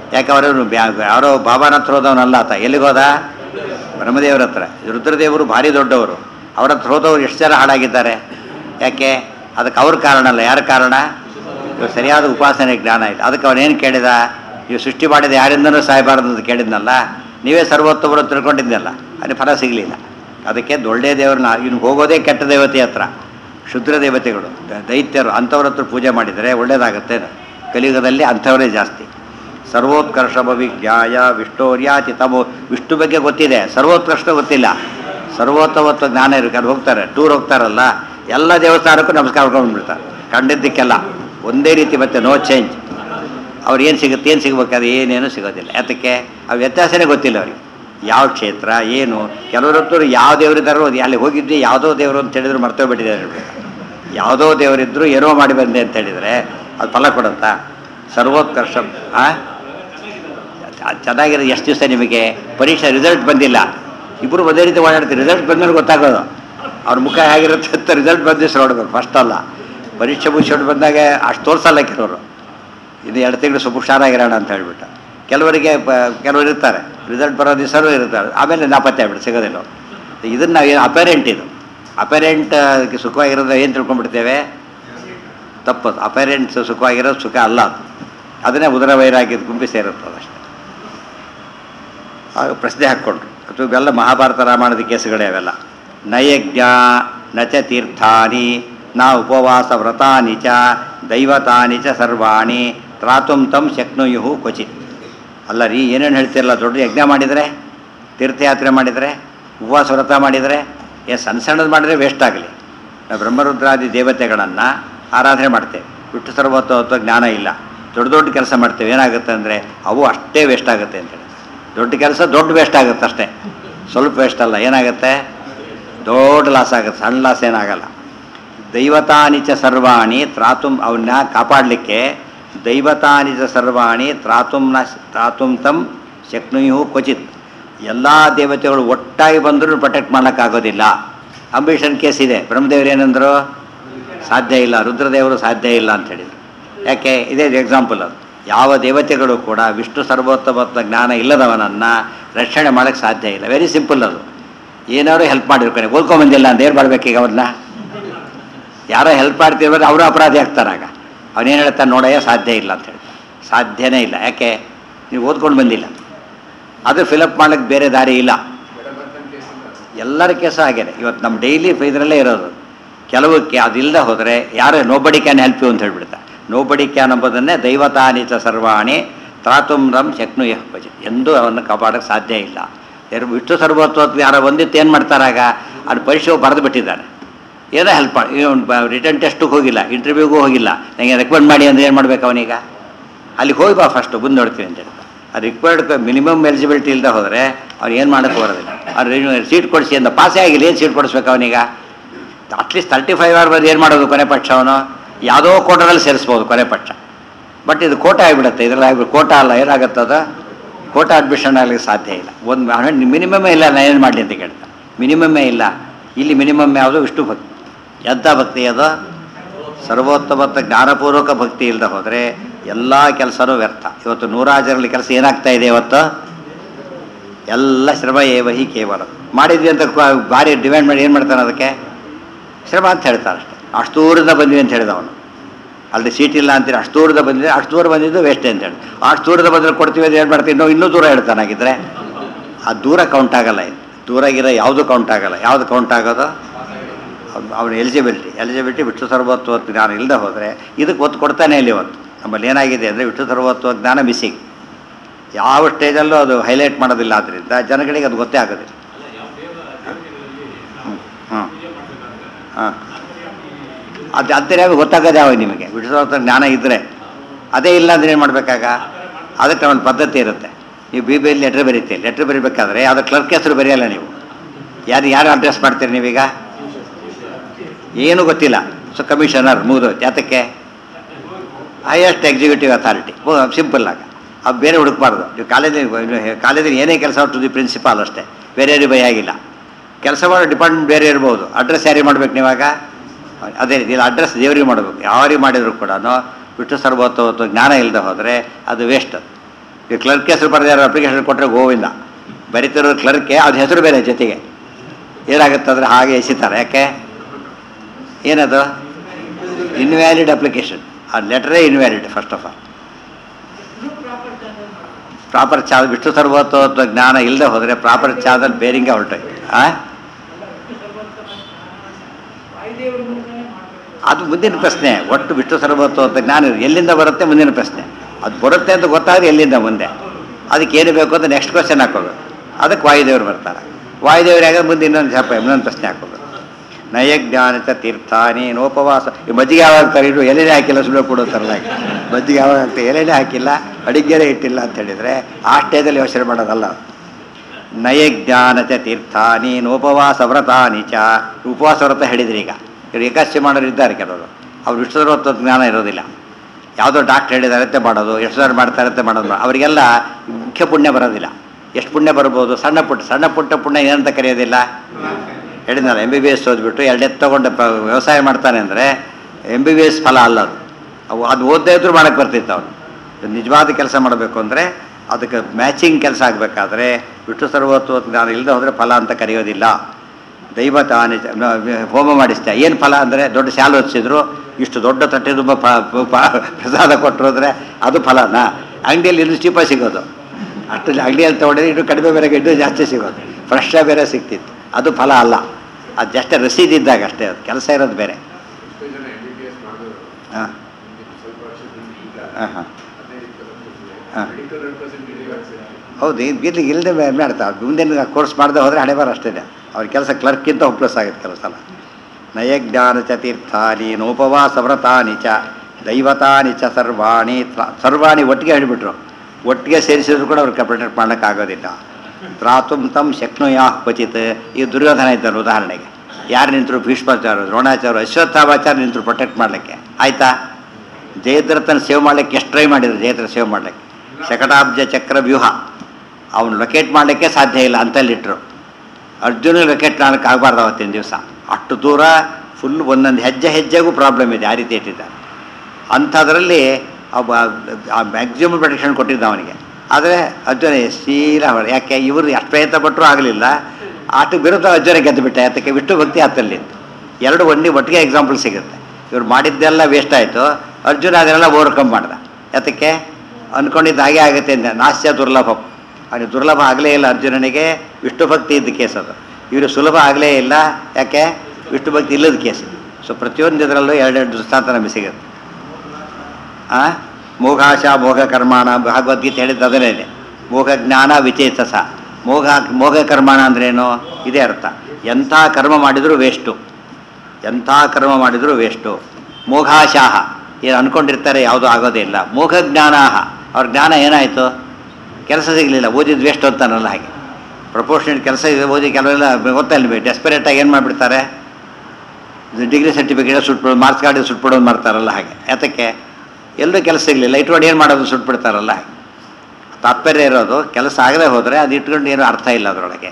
ಯಾಕೆ ಅವರು ಯಾರೋ ಬಾಬಾನ ಹತ್ರ ಹೋದವನಲ್ಲ ಆತ ಎಲ್ಲಿಗೋದ ಬ್ರಹ್ಮದೇವರ ಹತ್ರ ರುದ್ರದೇವರು ಭಾರಿ ದೊಡ್ಡವರು ಅವ್ರ ಹತ್ರ ಹೋದವರು ಎಷ್ಟು ಜನ ಹಾಳಾಗಿದ್ದಾರೆ ಯಾಕೆ ಅದಕ್ಕೆ ಅವ್ರ ಕಾರಣ ಅಲ್ಲ ಯಾರ ಕಾರಣ ಇವ್ರು ಸರಿಯಾದ ಉಪಾಸನೆ ಜ್ಞಾನ ಇಲ್ಲ ಅದಕ್ಕೆ ಅವನೇನು ಕೇಳಿದ ನೀವು ಸೃಷ್ಟಿ ಮಾಡಿದ ಯಾರಿಂದನೂ ಸಾಯಬಾರ್ದು ಅಂತ ಕೇಳಿದ್ನಲ್ಲ ನೀವೇ ಸರ್ವೋತ್ತಮರು ತಿಳ್ಕೊಂಡಿದ್ನಲ್ಲ ಅಲ್ಲಿ ಫಲ ಸಿಗಲಿಲ್ಲ ಅದಕ್ಕೆ ಒಳ್ಳೆಯ ದೇವ್ರನ್ನ ಇನ್ನು ಹೋಗೋದೇ ಕೆಟ್ಟ ದೇವತೆ ಹತ್ರ ಶುದ್ರ ದೇವತೆಗಳು ದ- ದೈತ್ಯರು ಅಂಥವ್ರ ಹತ್ರ ಪೂಜೆ ಮಾಡಿದರೆ ಒಳ್ಳೇದಾಗುತ್ತೆ ಕಲಿಯುಗದಲ್ಲಿ ಅಂಥವರೇ ಜಾಸ್ತಿ ಸರ್ವೋತ್ಕರ್ಷ ವಿಜ್ಞಾಯ ವಿಷ್ಣೋರ್ಯಾತಿ ತಮೋ ವಿಷ್ಣು ಬಗ್ಗೆ ಗೊತ್ತಿದೆ ಸರ್ವೋತ್ಕರ್ಷ ಗೊತ್ತಿಲ್ಲ ಸರ್ವೋತ್ತಮತ್ವ ಜ್ಞಾನ ಇருக்கு ಅಲ್ಲಿ ಹೋಗ್ತಾರೆ ಟೂರ್ ಹೋಗ್ತಾರಲ್ಲ ಎಲ್ಲ ದೇವಸ್ಥಾನಕ್ಕೂ ನಮಸ್ಕಾರ ಮಾಡ್ಬಿಡ್ತಾರೆ ಕಂಡಿದ್ದಕ್ಕೆಲ್ಲ ಒಂದೇ ರೀತಿ ಮತ್ತೆ ನೋ ಚೇಂಜ್ ಅವ್ರು ಏನು ಸಿಗುತ್ತೆ ಏನು ಸಿಗ್ಬೇಕಾದ್ರೆ ಏನೇನು ಸಿಗೋದಿಲ್ಲ ಯಾತಕ್ಕೆ ಆ ವ್ಯತ್ಯಾಸನೇ ಗೊತ್ತಿಲ್ಲ ಅವ್ರಿಗೆ ಯಾವ ಕ್ಷೇತ್ರ ಏನು ಕೆಲವರತ್ತು ಯಾವ ದೇವರಿದ್ದಾರೋ ಅದು ಅಲ್ಲಿ ಹೋಗಿದ್ವಿ ಯಾವುದೋ ದೇವರು ಅಂತ ಹೇಳಿದ್ರು ಮರ್ತೋಗ್ಬಿಟ್ಟಿದ್ದಾರೆ ಯಾವುದೋ ದೇವರಿದ್ರು ಏನೋ ಮಾಡಿ ಬಂದೆ ಅಂತ ಹೇಳಿದರೆ ಅದು ಫಲ ಕೊಡುತ್ತಾ ಸರ್ವೋತ್ಕರ್ಷ ಆ ಅದ್ ಚೆನ್ನಾಗಿರೋದು ಎಷ್ಟು ದಿವಸ ನಿಮಗೆ ಪರೀಕ್ಷೆ ರಿಸಲ್ಟ್ ಬಂದಿಲ್ಲ ಇಬ್ಬರು ಒಂದೇ ರೀತಿ ಓಡಾಡ್ತೀವಿ ರಿಸಲ್ಟ್ ಬಂದ್ಮೇಲೆ ಗೊತ್ತಾಗೋದು ಅವ್ರ ಮುಖ ಹೇಗಿರುತ್ತೆ ಅಂತ ರಿಸಲ್ಟ್ ಬಂದ ದಿವಸ ನೋಡ್ಬೇಕು ಫಸ್ಟ್ ಅಲ್ಲ ಪರೀಕ್ಷೆ ಮುಗಿಸ್ಕೊಂಡು ಬಂದಾಗ ಅಷ್ಟು ತೋರಿಸಲ್ಲ ಕೆಲವರು ಇದು ಎರಡು ತಿಂಗಳು ಸ್ವಲ್ಪ ಹುಷಾರಾಗಿರೋಣ ಅಂತ ಹೇಳ್ಬಿಟ್ಟು ಕೆಲವರಿಗೆ ಪ- ಕೆಲವರು ಇರ್ತಾರೆ ರಿಸಲ್ಟ್ ಬರೋ ದಿವಸನೂ ಇರ್ತಾರೆ ಆಮೇಲೆ ನಾಪತ್ತೆ ಆಗ್ಬಿಟ್ಟು ಸಿಗೋದಿಲ್ಲ ಇದನ್ನು ನಾವು ಏನು ಅಪೆರೆಂಟ್ ಇದು ಅಪೆರೆಂಟ್ ಸುಖವಾಗಿರೋದು ಏನು ತಿಳ್ಕೊಂಡ್ಬಿಡ್ತೇವೆ ತಪ್ಪದು ಅಪೆರೆಂಟ್ಸ್ ಸುಖವಾಗಿರೋದು ಸುಖ ಅಲ್ಲ ಅದು ಅದನ್ನೇ ಉದರ ವೈರಾಗ್ಯದ ಗುಂಪಿ ಸೇರುತ್ತದೆ ಅಷ್ಟೇ ಆಗ ಪ್ರಶ್ನೆ ಹಾಕ್ಕೊಂಡ್ರು ಅಥವಾ ಇವೆಲ್ಲ ಮಹಾಭಾರತ ರಾಮಾಯಣದ ಕೇಸುಗಳೇ ಅವೆಲ್ಲ ನಯಜ್ಞ ನಚ ತೀರ್ಥಾನಿ ನ ಉಪವಾಸ ವ್ರತಾನಿ ಚ ದೈವತಾನಿ ಚ ಸರ್ವಾಣಿ ತ್ರಾತುಂ ತಂ ಶಕ್ನುಯು ಕ್ವಚಿತ್ ಅಲ್ಲ ರೀ ಏನೇನು ಹೇಳ್ತಿರಲ್ಲ ದೊಡ್ಡ ಯಜ್ಞ ಮಾಡಿದರೆ ತೀರ್ಥಯಾತ್ರೆ ಮಾಡಿದರೆ ಉಪವಾಸ ವ್ರತ ಮಾಡಿದರೆ ಏನು ಸಣ್ಣ ಸಣ್ಣದು ಮಾಡಿದರೆ ವೇಸ್ಟ್ ಆಗಲಿ ನಾವು ಬ್ರಹ್ಮರುದ್ರಾದಿ ದೇವತೆಗಳನ್ನು ಆರಾಧನೆ ಮಾಡ್ತೇವೆ ಬಿಟ್ಟು ಸರ್ವತ್ವ ಜ್ಞಾನ ಇಲ್ಲ ದೊಡ್ಡ ದೊಡ್ಡ ಕೆಲಸ ಮಾಡ್ತೇವೆ ಏನಾಗುತ್ತೆ ಅಂದರೆ ಅವು ಅಷ್ಟೇ ವೇಸ್ಟ್ ಆಗುತ್ತೆ ಅಂತೇಳಿ ದೊಡ್ಡ ಕೆಲಸ ದೊಡ್ಡ ವೇಸ್ಟ್ ಆಗುತ್ತೆ ಅಷ್ಟೇ ಸ್ವಲ್ಪ ವೇಸ್ಟ್ ಅಲ್ಲ ಏನಾಗುತ್ತೆ ದೊಡ್ಡ ಲಾಸ್ ಆಗುತ್ತೆ ಸಣ್ಣ ಲಾಸ್ ಏನಾಗಲ್ಲ ದೈವತಾನಿ ಚ ಸರ್ವಾಣಿ ತ್ರಾತುಂ ಅವನ್ನ ಕಾಪಾಡಲಿಕ್ಕೆ ದೈವತಾನಿ ಚ ಸರ್ವಾಣಿ ತ್ರಾತುಂ ನ ತ್ರಾತುಂ ತಂ ಶಕ್ನುಯು ಕ್ವಚಿತ್ ಎಲ್ಲ ದೇವತೆಗಳು ಒಟ್ಟಾಗಿ ಬಂದರೂ ಪ್ರೊಟೆಕ್ಟ್ ಮಾಡೋಕ್ಕಾಗೋದಿಲ್ಲ ಅಂಬರೀಷನ್ ಕೇಸ್ ಇದೆ ಬ್ರಹ್ಮದೇವರು ಏನಂದರು ಸಾಧ್ಯ ಇಲ್ಲ ರುದ್ರದೇವರು ಸಾಧ್ಯ ಇಲ್ಲ ಅಂತ ಹೇಳಿದರು ಯಾಕೆ ಇದೇ ಎಕ್ಸಾಂಪಲ್ ಅದು ಯಾವ ದೇವತೆಗಳು ಕೂಡ ವಿಷ್ಣು ಸರ್ವೋತ್ತಮತ್ವ ಜ್ಞಾನ ಇಲ್ಲದವನನ್ನು ರಕ್ಷಣೆ ಮಾಡೋಕ್ಕೆ ಸಾಧ್ಯ ಇಲ್ಲ ವೆರಿ ಸಿಂಪಲ್ ಅದು ಏನಾದ್ರು ಹೆಲ್ಪ್ ಮಾಡಿರ್ತಾರೆ ಓದ್ಕೊಂಬಂದಿಲ್ಲ ಅಂತ ಏನು ಮಾಡ್ಬೇಕೀಗ ಅವ್ರನ್ನ ಯಾರೋ ಹೆಲ್ಪ್ ಮಾಡ್ತಿರ್ಬೇಕು ಅವರು ಅಪರಾಧಿ ಆಗ್ತಾರಾಗ ಅವನೇನು ಹೇಳ್ತಾನೆ ನೋಡಯ್ಯ ಸಾಧ್ಯ ಇಲ್ಲ ಅಂತ ಹೇಳ್ತಾನೆ ಸಾಧ್ಯನೇ ಇಲ್ಲ ಯಾಕೆ ನೀವು ಓದ್ಕೊಂಡು ಬಂದಿಲ್ಲ ಅದು ಫಿಲಪ್ ಮಾಡೋಕ್ಕೆ ಬೇರೆ ದಾರಿ ಇಲ್ಲ ಎಲ್ಲರ ಕೇಸ ಹಾಗೇನೆ ಇವತ್ತು ನಮ್ಮ ಡೈಲಿ ಇದರಲ್ಲೇ ಇರೋದು ಕೆಲವಕ್ಕೆ ಅದಿಲ್ಲದೆ ಹೋದರೆ ಯಾರು ನೋಬಡಿ ಕ್ಯಾನ್ ಹೆಲ್ಪ್ ಯು ಅಂತ ಹೇಳ್ಬಿಡ್ತಾರೆ ನೋಬಡಿ ಕ್ಯಾನ್ ಎಂಬುದನ್ನೇ ದೈವತಾನಿತ ಸರ್ವಾಣಿ ತ್ರಾತುಂ ರಂ ಶಕ್ನು ಯಃ ಭಜಿತ್ ಎಂದೂ ಅವನ್ನು ಕಾಪಾಡೋಕ್ಕೆ ಸಾಧ್ಯ ಇಲ್ಲ ಯಾರು ವಿಷ್ಣು ಸರ್ವತ್ವ ಯಾರೋ ಒಂದಿತ್ತು ಏನು ಮಾಡ್ತಾರಾಗ ಅದು ಪರೀಕ್ಷೆ ಬರೆದು ಬಿಟ್ಟಿದ್ದಾನೆ ಏನೋ ಹೆಲ್ಪ್ ಮಾಡಿ ರಿಟರ್ನ್ ಟೆಸ್ಟಿಗೆ ಹೋಗಿಲ್ಲ ಇಂಟರ್ವ್ಯೂಗೂ ಹೋಗಿಲ್ಲ ನನಗೆ ರೆಕಮೆಂಡ್ ಮಾಡಿ ಅಂದರೆ ಏನು ಮಾಡ್ಬೇಕು ಅವನೀಗ ಅಲ್ಲಿಗೆ ಹೋಗಿ ಬಾ ಫಸ್ಟು ಮುಂದೆ ನೋಡ್ತೀನಿ ಅಂತ ಹೇಳ್ತಾರೆ ಅದು ರಿಕ್ವೈರ್ಡ್ ಮಿನಿಮಮ್ ಎಲಿಜಿಬಿಲಿಟಿ ಇಲ್ಲದೆ ಹೋದರೆ ಅವ್ನು ಏನು ಮಾಡೋಕ್ಕೆ ಬರೋದಿಲ್ಲ ಅವ್ರು ಸೀಟ್ ಕೊಡಿಸಿ ಅಂತ ಪಾಸೇ ಆಗಿಲ್ಲ ಏನು ಸೀಟ್ ಕೊಡಿಸ್ಬೇಕು ಅವನೀಗ ಅಟ್ಲೀಸ್ಟ್ ತರ್ಟಿ ಫೈವ್ ಅವರ್ ಬಂದು ಏನು ಮಾಡೋದು ಕೊನೆ ಪಕ್ಷ ಅವನು ಯಾವುದೋ ಕೋಟದಲ್ಲಿ ಸೇರಿಸ್ಬೋದು ಕೊನೆ ಪಕ್ಷ ಬಟ್ ಇದು ಕೋಟ ಆಗಿಬಿಡುತ್ತೆ ಇದರಲ್ಲಿ ಆಗ್ಬಿಟ್ಟು ಕೋಟ ಅಲ್ಲ ಏನಾಗುತ್ತೆ ಅದು ಕೋಟ ಅಡ್ಮಿಷನ್ ಆಗಲಿಕ್ಕೆ ಸಾಧ್ಯ ಇಲ್ಲ ಒಂದು ಮಿನಿಮಮ್ಮೇ ಇಲ್ಲ ನಾನು ಏನು ಮಾಡಲಿ ಅಂತ ಕೇಳ್ತಾರೆ ಮಿನಿಮಮ್ಮೇ ಇಲ್ಲ ಇಲ್ಲಿ ಮಿನಿಮಮ್ ಯಾವುದು ವಿಷ್ಣು ಭಕ್ತಿ ಎಂಥ ಭಕ್ತಿ ಅದು ಸರ್ವೋತ್ತಮತ್ತ ಜ್ಞಾನಪೂರ್ವಕ ಭಕ್ತಿ ಇಲ್ಲದೆ ಹೋದರೆ ಎಲ್ಲ ಕೆಲಸನೂ ವ್ಯರ್ಥ ಇವತ್ತು ನೂರಾಜರಲ್ಲಿ ಕೆಲಸ ಏನಾಗ್ತಾ ಇದೆ ಇವತ್ತು ಎಲ್ಲ ಶ್ರಮ ಏವ ಹಿ ಕೇವಲ ಮಾಡಿದ್ವಿ ಅಂತ ಕ- ಭಾರಿ ಡಿಮ್ಯಾಂಡ್ ಮಾಡಿ ಏನು ಮಾಡ್ತಾನೆ ಅದಕ್ಕೆ ಶ್ರಮ ಅಂತ ಹೇಳ್ತಾರೆ ಅಷ್ಟೇ ಅಷ್ಟು ದೂರದಿಂದ ಬಂದ್ವಿ ಅಂತ ಹೇಳಿದ ಅವನು ಅಲ್ಲಿ ಸೀಟ್ ಇಲ್ಲ ಅಂತೀರಿ ಅಷ್ಟು ದೂರದ ಬಂದಿದೆ ಅಷ್ಟು ದೂರ ಬಂದಿದ್ದು ವೇಸ್ಟ್ ಅಂತ ಹೇಳಿ ಅಷ್ಟು ದೂರದ ಬಂದರೆ ಕೊಡ್ತೀವಿ ಅಂತ ಏನು ಮಾಡ್ತೀವಿ ಇನ್ನೂ ಇನ್ನೂ ದೂರ ಹೇಳ್ತಾನಾಗಿದ್ರೆ ಆ ದೂರ ಕೌಂಟ್ ಆಗಲ್ಲ ಇದು ದೂರ ಇರೋ ಯಾವುದು ಕೌಂಟ್ ಆಗಲ್ಲ ಯಾವುದು ಕೌಂಟ್ ಆಗೋದು ಅವನ ಎಲಿಜಿಬಿಲಿಟಿ ಎಲಿಜಿಬಿಲಿಟಿ ವಿಷ್ಣು ಸರ್ವತ್ವ ಜ್ಞಾನ ಇಲ್ಲದೆ ಹೋದರೆ ಇದಕ್ಕೆ ಒತ್ತು ಕೊಡ್ತಾನೆ ಇಲ್ಲಿ ಇವತ್ತು ನಮ್ಮಲ್ಲಿ ಏನಾಗಿದೆ ಅಂದರೆ ವಿಷ್ಣು ಸರ್ವತ್ವ ಜ್ಞಾನ ಮಿಸ್ಸಿಂಗ್ ಯಾವ ಸ್ಟೇಜಲ್ಲೂ ಅದು ಹೈಲೈಟ್ ಮಾಡೋದಿಲ್ಲ ಆದ್ದರಿಂದ ಜನಗಳಿಗೆ ಅದು ಗೊತ್ತೇ ಆಗೋದಿಲ್ಲ ಹ್ಞೂ ಹಾಂ ಹಾಂ ಅದು ಅಂತಾರೆ ಗೊತ್ತಾಗೋದು ಯಾವಾಗ ನಿಮಗೆ ವಿಷ್ಣು ಸರ್ವತ್ವ ಜ್ಞಾನ ಇದ್ದರೆ ಅದೇ ಇಲ್ಲ ಅಂದರೆ ಏನು ಮಾಡಬೇಕಾಗ ಅದಕ್ಕೆ ಒಂದು ಪದ್ಧತಿ ಇರುತ್ತೆ ನೀವು ಬಿ ಬಿಯಲ್ಲಿ ಲೆಟ್ರ್ ಬರೀತೀರಿ ಲೆಟ್ರ್ ಬರೀಬೇಕಾದ್ರೆ ಯಾವುದೋ ಕ್ಲರ್ಕ್ ಹೆಸರು ಬರೆಯಲ್ಲ ನೀವು ಯಾರು ಯಾರು ಅಡ್ರೆಸ್ ಮಾಡ್ತೀರಿ ನೀವೀಗ ಏನೂ ಗೊತ್ತಿಲ್ಲ ಸೊ ಕಮಿಷನರ್ ಮುಗಿದು ಯಾತಕ್ಕೆ ಹೈಯೆಸ್ಟ್ ಎಕ್ಸಿಕ್ಯೂಟಿವ್ ಅಥಾರಿಟಿ ಸಿಂಪಲ್ ಆಗ ಅದು ಬೇರೆ ಹುಡುಕ್ಬಾರ್ದು ನೀವು ಕಾಲೇಜಿಗೆ ಕಾಲೇಜಿಗೆ ಏನೇ ಕೆಲಸ ಟು ದಿ ಪ್ರಿನ್ಸಿಪಾಲ್ ಅಷ್ಟೇ ಬೇರೆ ಯಾರಿಗೆ ಭಯ ಆಗಿಲ್ಲ ಕೆಲಸ ಮಾಡೋ ಡಿಪಾರ್ಟ್ಮೆಂಟ್ ಬೇರೆ ಇರ್ಬೋದು ಅಡ್ರೆಸ್ ಯಾರಿಗೆ ಮಾಡ್ಬೇಕು ನೀವಾಗ ಅದೇ ರೀತಿ ಇಲ್ಲ ಅಡ್ರೆಸ್ ದೇವರಿಗೆ ಮಾಡಬೇಕು ಯಾರಿಗೆ ಮಾಡಿದ್ರು ಕೂಡ ಬಿಟ್ಟು ಸರ್ವೋತ್ತವತ್ತು ಜ್ಞಾನ ಇಲ್ಲದೆ ಹೋದರೆ ಅದು ವೇಸ್ಟ್ ಅದು ಈ ಕ್ಲರ್ಕ್ ಹೆಸರು ಬರೆದಾರೋ ಅಪ್ಲಿಕೇಶನ್ ಕೊಟ್ಟರೆ ಗೋವಿಂದ ಬರೀತಿರೋ ಕ್ಲರ್ಕೆ ಅದು ಹೆಸರು ಬೇರೆ ಜೊತೆಗೆ ಏನಾಗುತ್ತಂದ್ರೆ ಹಾಗೆ ಎಸಿತಾರೆ ಯಾಕೆ ಏನದು ಇನ್ವ್ಯಾಲಿಡ್ ಅಪ್ಲಿಕೇಶನ್ ಆ ಲೆಟರೇ invalid first of all proper ಚಾದ ವಿಷ್ಣು ಸರ್ವೋತ್ತತ್ವ ಜ್ಞಾನ ಇಲ್ಲದೆ ಹೋದರೆ ಪ್ರಾಪರ್ ಚಾದಲ್ಲಿ ಬೇರಿಂಗೆ ಹೊರಟೋಯ್ತು ಆ ವಾಯುದೇವರ ಮೂಲಕನೇ ಮಾಡಬೇಕು ಅದು ಮುಂದಿನ ಪ್ರಶ್ನೆ ಒಟ್ಟು ವಿಷ್ಣು ಸರ್ವೋತ್ತತ್ವ ಜ್ಞಾನ ಎಲ್ಲಿಂದ ಬರುತ್ತೆ ಮುಂದಿನ ಪ್ರಶ್ನೆ ಅದು ಬರುತ್ತೆ ಅಂತ ಗೊತ್ತಾದ್ರೆ ಎಲ್ಲಿಂದ ಮುಂದೆ ಅದಕ್ಕೆ ಏನು ಬೇಕು ಅಂತ ನೆಕ್ಸ್ಟ್ ಕ್ವಶನ್ ಹಾಕೋಬೇಕು ಅದಕ್ಕೆ ವಾಯುದೇವರು ಬರ್ತಾರೆ ವಾಯುದೇವರು ಯಾಕಂದ್ರೆ ಮುಂದೆ ಇನ್ನೊಂದು ಶಾಪ ಇನ್ನೊಂದು ಪ್ರಶ್ನೆ ಹಾಕೋಬೇಕು ನಯಜ್ಞಾನಿತ ತೀರ್ಥಾನಿ ನೋಪವಾಸ ಈ ಮಜ್ಜಿಗೆ ಯಾವಾಗ ಹಾಕ್ತಾರೆ ಇನ್ನು ಎಲೆನೇ ಹಾಕಿಲ್ಲ ಸುಳ್ಳು ಕೊಡೋತಾರಲ್ಲ ಮಜ್ಜಿಗೆ ಯಾವಾಗ ಹಾಕ್ತಾರೆ ಎಲೆನೇ ಹಾಕಿಲ್ಲ ಅಡಿಗೆರೆ ಇಟ್ಟಿಲ್ಲ ಅಂತ ಹೇಳಿದರೆ ಆ ಸ್ಟೇಜಲ್ಲಿ ಯೋಚನೆ ಮಾಡೋದಲ್ಲ ನಯಜ್ಞಾನ ಚ ತೀರ್ಥಾನಿ ನೋಪವಾಸ ವ್ರತಾನಿ ಚ ಉಪವಾಸ ವ್ರತ ಹೇಳಿದ್ರಿ ಈಗ ಇವ್ರು ಏಕಾದಶಿ ಮಾಡೋರು ಇದ್ದಾರೆ ಕೆಲವರು ಅವ್ರು ವಿಷ್ಣುರತ್ವ ಜ್ಞಾನ ಇರೋದಿಲ್ಲ ಯಾವುದೋ ಡಾಕ್ಟರ್ ಹೇಳಿದಾರಂತೆ ಮಾಡೋದು ಎಷ್ಟು ಸಾವಿರ ಮಾಡ್ತಾರಂತೆ ಮಾಡೋದು ಅವರಿಗೆಲ್ಲ ಮುಖ್ಯ ಪುಣ್ಯ ಬರೋದಿಲ್ಲ ಎಷ್ಟು ಪುಣ್ಯ ಬರ್ಬೋದು ಸಣ್ಣ ಪುಟ್ಟ ಸಣ್ಣ ಪುಟ್ಟ ಪುಣ್ಯ ಏನಂತ ಕರೆಯೋದಿಲ್ಲ ಹೇಳಿದ್ನಲ್ಲ ಎಮ್ ಬಿ ಬಿ ಎಸ್ ಓದ್ಬಿಟ್ಟು ಎರಡು ಎತ್ತು ತೊಗೊಂಡು ಪ- ವ್ಯವಸಾಯ ಮಾಡ್ತಾನೆ ಅಂದರೆ ಎಮ್ ಬಿ ಬಿ ಎಸ್ ಫಲ ಅಲ್ಲ ಅದು ಅವು ಅದು ಓದದೇ ಇದ್ರೂ ಮಾಡೋಕ್ಕೆ ಬರ್ತಿತ್ತು ಅವನು ನಿಜವಾದ ಕೆಲಸ ಮಾಡಬೇಕು ಅಂದರೆ ಅದಕ್ಕೆ ಮ್ಯಾಚಿಂಗ್ ಕೆಲಸ ಆಗಬೇಕಾದ್ರೆ ವಿಷ್ಣು ಸರ್ವತ್ವ ಜ್ಞಾನ ಇಲ್ಲದೆ ಹೋದರೆ ಫಲ ಅಂತ ಕರೆಯೋದಿಲ್ಲ ದೈವ ತಾನೇ ಚ- ನ- ಹೋಮ ಮಾಡಿಸ್ತಾ ಏನು ಫಲ ಅಂದರೆ ದೊಡ್ಡ ಶಾಲು ಹೊಚ್ಚಿದ್ರು ಇಷ್ಟು ದೊಡ್ಡ ತಟ್ಟೆ ತುಂಬ ಪ- ಪ- ಪ್ರಸಾದ ಕೊಟ್ಟರು ಅಂದರೆ ಅದು ಫಲನಾ ಅಂಗಡಿಯಲ್ಲಿ ಇನ್ನೂ ಚೀಪ ಸಿಗೋದು ಅಷ್ಟು ಅಂಗಡಿಯಲ್ಲಿ ತೊಗೊಂಡಿದ್ರೆ ಇನ್ನೂ ಕಡಿಮೆ ಬೆಲೆಗೆ ಇನ್ನೂ ಜಾಸ್ತಿ ಸಿಗೋದು ಫ್ರೆಶ್ ಬೇರೆ ಸಿಗ್ತಿತ್ತು ಅದು ಫಲ ಅಲ್ಲ ಅದು ಜಸ್ಟ್ ರಸೀದಿ ಇದ್ದಾಗ ಅಷ್ಟೇ ಅದು ಕೆಲಸ ಇರೋದು ಬೇರೆ ಎಷ್ಟೋ ಜನ ಎಂ ಬಿ ಬಿ ಎಸ್ ಮಾಡಿದ್ರು ಹಾಂ ಸ್ವಲ್ಪ ವರ್ಷದಿಂದ ಈಗ ಹಾಂ ಹಾಂ ಅದೇ ಹಾ. ಮೆಡಿಕಲ್ ರೆಪ್ರೆಸೆಂಟೇಟಿವ್ ಆಗ್ಸಿದ್ದಾರೆ ಹೌದು ಇರ್ಲಿ ಇಲ್ಲದೆ ಮಾಡ್ತಾರೆ ಮುಂದಿನ ಕೋರ್ಸ್ ಮಾಡದೆ ಹೋದರೆ ಹಣೆ ಬರ ಅಷ್ಟೇ ಅವ್ರ ಕೆಲಸ ಕ್ಲರ್ಕ್ಕಿಂತ ಪ್ಲಸ್ ಆಗುತ್ತೆ ಕೆಲವು ಸಲ ನಯಜ್ಞಾನ ಚ ತೀರ್ಥಾನಿ ನೋಪವಾಸ ವ್ರತಾನಿ ಚ ದೈವತಾನಿ ಚ ಸರ್ವಾಣಿ ತ್ರ- ಸರ್ವಾಣಿ ಒಟ್ಟಿಗೆ ಹೇಳಿಬಿಟ್ರು ಒಟ್ಟಿಗೆ ಸೇರಿಸಿದ್ರು ಕೂಡ ಅವ್ರಿಗೆ ಪ್ರೊಟೆಕ್ಟ್ ಮಾಡೋಕ್ಕಾಗೋದಿಲ್ಲ ತ್ರಾತುಂ ತಂ ಶಕ್ನುಯಾ ಕ್ವಚಿತ್ ಈ ದುರ್ಯೋಧನ ಇದ್ದರು ಉದಾಹರಣೆಗೆ ಯಾರು ನಿಂತರು ಭೀಷ್ಮಾಚಾರ್ಯ ದ್ರೋಣಾಚಾರ್ಯ ಅಶ್ವತ್ಥಾಮಾಚಾರ್ಯ ನಿಂತರು ಪ್ರೊಟೆಕ್ಟ್ ಮಾಡಲಿಕ್ಕೆ ಆಯಿತಾ ಜಯದ್ರಥನ ಸೇವ್ ಮಾಡಲಿಕ್ಕೆ ಎಷ್ಟು ಟ್ರೈ ಮಾಡಿದ್ರು ಜಯದ್ರ ಸೇವ್ ಮಾಡಲಿಕ್ಕೆ ಶಕಟಾಬ್ಜ ಚಕ್ರ ವ್ಯೂಹ ಅವನು ಲೊಕೇಟ್ ಮಾಡಲಿಕ್ಕೆ ಸಾಧ್ಯ ಇಲ್ಲ ಅಂತಲ್ಲಿಟ್ರು ಅರ್ಜುನ ಲೊಕೇಟ್ ಮಾಡಲಿಕ್ಕೆ ಆಗಬಾರ್ದು ಅವತ್ತಿನ ದಿವಸ ಅಷ್ಟು ದೂರ ಫುಲ್ ಒಂದೊಂದು ಹೆಜ್ಜೆ ಹೆಜ್ಜೆಗೂ ಪ್ರಾಬ್ಲಮ್ ಇದೆ ಆ ರೀತಿ ಇಟ್ಟಿದ್ದಾರೆ ಅಂಥದ್ರಲ್ಲಿ ಒಬ್ಬ ಆ ಮ್ಯಾಕ್ಸಿಮಮ್ ಪ್ರೊಟೆಕ್ಷನ್ ಕೊಟ್ಟಿದ್ದ ಅವನಿಗೆ ಆದರೆ ಅರ್ಜುನ ಶೀಲ ಹೊರ ಯಾಕೆ ಇವರು ಎಷ್ಟು ಪ್ರಯತ್ನ ಪಟ್ಟರೂ ಆಗಲಿಲ್ಲ ಆಟಕ್ಕೆ ವಿರುದ್ಧ ಅರ್ಜುನ ಗೆದ್ದು ಬಿಟ್ಟ ಯಾತಕ್ಕೆ ವಿಷ್ಣು ಭಕ್ತಿ ಆತಲ್ಲಿ ಎರಡು ಒಂದಿ ಒಟ್ಟಿಗೆ ಎಕ್ಸಾಂಪಲ್ ಸಿಗುತ್ತೆ ಇವ್ರು ಮಾಡಿದ್ದೆಲ್ಲ ವೇಸ್ಟ್ ಆಯಿತು ಅರ್ಜುನ ಅದನ್ನೆಲ್ಲ ಓವರ್ಕಮ್ ಮಾಡ್ದ ಯಾತಕ್ಕೆ ಅಂದ್ಕೊಂಡಿದ್ದು ಹಾಗೆ ಆಗುತ್ತೆ ಅಂದ ನಾಸ್ಯ ದುರ್ಲಭಂ ಅವನಿಗೆ ದುರ್ಲಭ ಆಗಲೇ ಇಲ್ಲ ಅರ್ಜುನನಿಗೆ ವಿಷ್ಣು ಭಕ್ತಿ ಇದ್ದ ಕೇಸ್ ಅದು ಇವರು ಸುಲಭ ಆಗಲೇ ಇಲ್ಲ ಯಾಕೆ ವಿಷ್ಣು ಭಕ್ತಿ ಇಲ್ಲದ ಕೇಸ್ ಸೊ ಪ್ರತಿಯೊಂದು ಇದರಲ್ಲೂ ಎರಡೆರಡು ದೃಷ್ಟಾಂತ ನಮಗೆ ಸಿಗುತ್ತೆ ಆ ಮೋಘಾಶ ಮೋಘ ಕರ್ಮಾಣ ಭಗವದ್ಗೀತೆ ಹೇಳಿದ್ದು ಅದನ್ನೇ ಇದೆ ಮೋಘ ಜ್ಞಾನ ವಿಚೇತಸ ಮೋಘ ಮೋಘ ಕರ್ಮಾಣ ಅಂದ್ರೇನು ಇದೇ ಅರ್ಥ ಎಂಥ ಕರ್ಮ ಮಾಡಿದರೂ ವೇಸ್ಟು ಎಂಥ ಕರ್ಮ ಮಾಡಿದರೂ ವೇಸ್ಟು ಮೋಘಾಶಾಹ ಏನು ಅಂದ್ಕೊಂಡಿರ್ತಾರೆ ಯಾವುದೂ ಆಗೋದೇ ಇಲ್ಲ ಮೋಘ ಜ್ಞಾನಾಹ ಅವ್ರ ಜ್ಞಾನ ಏನಾಯಿತು ಕೆಲಸ ಸಿಗಲಿಲ್ಲ ಓದಿದ್ದು ವೇಸ್ಟ್ ಅಂತಾನಲ್ಲ ಹಾಗೆ ಪ್ರಪೋರ್ಷನೇಟ್ ಕೆಲಸ ಇದೆ ಓದಿ ಕೆಲವೆಲ್ಲ ಗೊತ್ತಾ ಇಲ್ಲ ಡೆಸ್ಪರೇಟಾಗಿ ಏನು ಮಾಡಿಬಿಡ್ತಾರೆ ಡಿಗ್ರಿ ಸರ್ಟಿಫಿಕೇಟ್ ಸುಟ್ಬಿಡೋದು ಮಾರ್ಕ್ಸ್ ಕಾರ್ಡ್ ಸುಟ್ಬಿಡೋದು ಮಾಡ್ತಾರಲ್ಲ ಹಾಗೆ ಯಾತಕ್ಕೆ ಎಲ್ಲೂ ಕೆಲಸ ಸಿಗಲಿಲ್ಲ ಇಟ್ಕೊಂಡು ಏನು ಮಾಡೋದು ಸುಟ್ಬಿಡ್ತಾರಲ್ಲ ಹಾಗೆ ತಾತ್ಪರ್ಯ ಇರೋದು ಕೆಲಸ ಆಗದೆ ಹೋದರೆ ಅದು ಇಟ್ಕೊಂಡು ಏನೂ ಅರ್ಥ ಇಲ್ಲ ಅದರೊಳಗೆ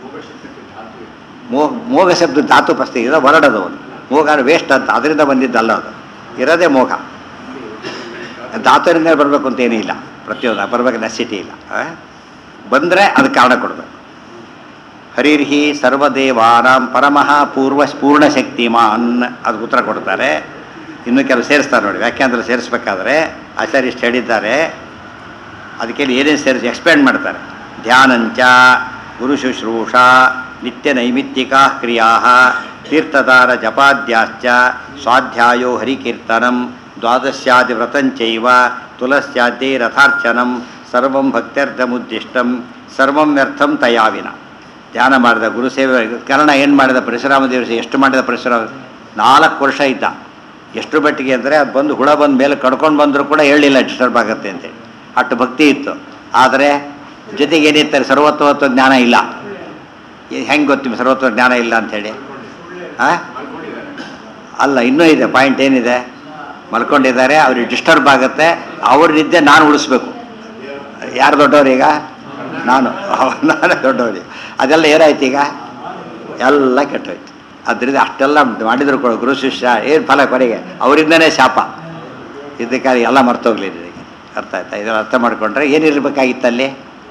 ಮೋಹ ಮೋಘ ಶಬ್ದ ಧಾತು ಪಸ್ತಿ ಇದೆ ಹೊರಡೋದು ಒಂದು ಮೋಘ ವೇಸ್ಟ್ ಅಂತ ಅದರಿಂದ ಬಂದಿದ್ದಲ್ಲ ಅದು ಇರೋದೇ ಮೋಘ ಧಾತುವಿನಿಂದ ಬರಬೇಕು ಅಂತ ಏನೂ ಇಲ್ಲ ಪ್ರತಿಯೊಂದು ಬರಬೇಕು ನೆಸಿಟಿ ಇಲ್ಲ ಬಂದರೆ ಅದಕ್ಕೆ ಕಾರಣ ಕೊಡಬೇಕು ಹರಿರ್ಹಿ ಸರ್ವದೇವಾನಾಂ ಪರಮಃ ಪೂರ್ವ ಪೂರ್ಣ ಶಕ್ತಿಮಾನ್ ಅದಕ್ಕೆ ಉತ್ತರ ಕೊಡ್ತಾರೆ ಇನ್ನು ಕೆಲವು ಸೇರಿಸ್ತಾರೆ ನೋಡಿ ವ್ಯಾಖ್ಯಾನದಲ್ಲಿ ಸೇರಿಸ್ಬೇಕಾದ್ರೆ ಆಚಾರ್ಯ ಇಷ್ಟು ಹೇಳಿದ್ದಾರೆ ಅದಕ್ಕೆ ಏನೇನು ಸೇರಿಸಿ ಎಕ್ಸ್ಪ್ಲೇನ್ ಮಾಡ್ತಾರೆ ಧ್ಯಾನಂಚ ಗುರು ಶುಶ್ರೂಷ ನಿತ್ಯ ನೈಮಿತ್ತಿಕಾ ಕ್ರಿಯಾ ತೀರ್ಥದಾರ ಜಪಾದ್ಯಾಶ್ಚ ಸ್ವಾಧ್ಯಾಯೋ ಹರಿಕೀರ್ತನಂ ದ್ವಾದಶ್ಯಾದಿ ವ್ರತಂಚೈವ ತುಲಸ್ಯಾದ್ಯೈ ರಥಾರ್ಚನಂ ಸರ್ವಂ ಭಕ್ತ್ಯರ್ಥಮುದ್ದಿಷ್ಟಂ ಸರ್ವಂ ವ್ಯರ್ಥಂ ತಯಾವಿನ ಧ್ಯಾನ ಮಾಡಿದ ಗುರುಸೇವೆ ಕರ್ಣ ಏನು ಮಾಡಿದ ಪರಶುರಾಮ ದಿವಸ ಎಷ್ಟು ಮಾಡಿದ ಪರಶುರಾಮ ನಾಲ್ಕು ವರ್ಷ ಇದ್ದ ಎಷ್ಟು ಮಟ್ಟಿಗೆ ಅಂದರೆ ಅದು ಬಂದು ಹುಳ ಬಂದ ಮೇಲೆ ಕಡ್ಕೊಂಡು ಬಂದರೂ ಕೂಡ ಹೇಳಿಲ್ಲ ಡಿಸ್ಟರ್ಬ್ ಆಗುತ್ತೆ ಅಂತೇಳಿ ಅಷ್ಟು ಭಕ್ತಿ ಇತ್ತು ಆದರೆ ಜೊತೆಗೆ ಏನಿರ್ತಾರೆ ಸರ್ವತ್ವತ್ವ ಜ್ಞಾನ ಇಲ್ಲ ಹೆಂಗೆ ಗೊತ್ತಿಲ್ಲ ಸರ್ವತ್ವ ಜ್ಞಾನ ಇಲ್ಲ ಅಂಥೇಳಿ ಹಾಂ ಅಲ್ಲ ಇನ್ನೂ ಇದೆ ಪಾಯಿಂಟ್ ಏನಿದೆ ಮಲ್ಕೊಂಡಿದ್ದಾರೆ ಅವ್ರಿಗೆ ಡಿಸ್ಟರ್ಬ್ ಆಗುತ್ತೆ ಅವ್ರ ನಿದ್ದೆ ನಾನು ಉಳಿಸ್ಬೇಕು ಯಾರು ದೊಡ್ಡವ್ರು ಈಗ ನಾನು ನಾನೇ ದೊಡ್ಡವ್ರಿಗೆ ಅದೆಲ್ಲ ಏನಾಯ್ತು ಈಗ ಎಲ್ಲ ಕೆಟ್ಟೋಯ್ತು ಅದರಿಂದ ಅಷ್ಟೆಲ್ಲ ಮಾಡಿದ್ರು ಕೂಡ ಗುರು ಶಿಷ್ಯ ಏನು ಫಲ ಕೊನೆಗೆ ಅವರಿಂದನೇ ಶಾಪ ಇದಕ್ಕೆ ಎಲ್ಲ ಮರ್ತೋಗ್ಲಿದೆ ಅರ್ಥ ಆಯ್ತಾ ಇದನ್ನು ಅರ್ಥ ಮಾಡ್ಕೊಂಡ್ರೆ ಏನಿರಬೇಕಾಗಿತ್ತಲ್ಲಿ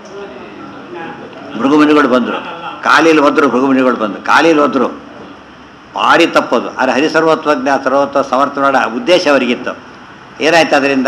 ಮೃಗುಮುನಿಗಳು ಬಂದರು ಕಾಲಿಲಿ ಹೋದ್ರು ಮೃಗುಮುನಿಗಳು ಬಂದರು ಕಾಲಿಲಿ ಹೋದ್ರು ಭಾರಿ ತಪ್ಪದು ಆದರೆ ಹರಿಸರ್ವತ್ವಜ್ಞ ಸರ್ವತ್ವ ಸಮರ್ಥ ಮಾಡೋ ಉದ್ದೇಶ ಅವರಿಗಿತ್ತು ಏನಾಯ್ತು ಅದರಿಂದ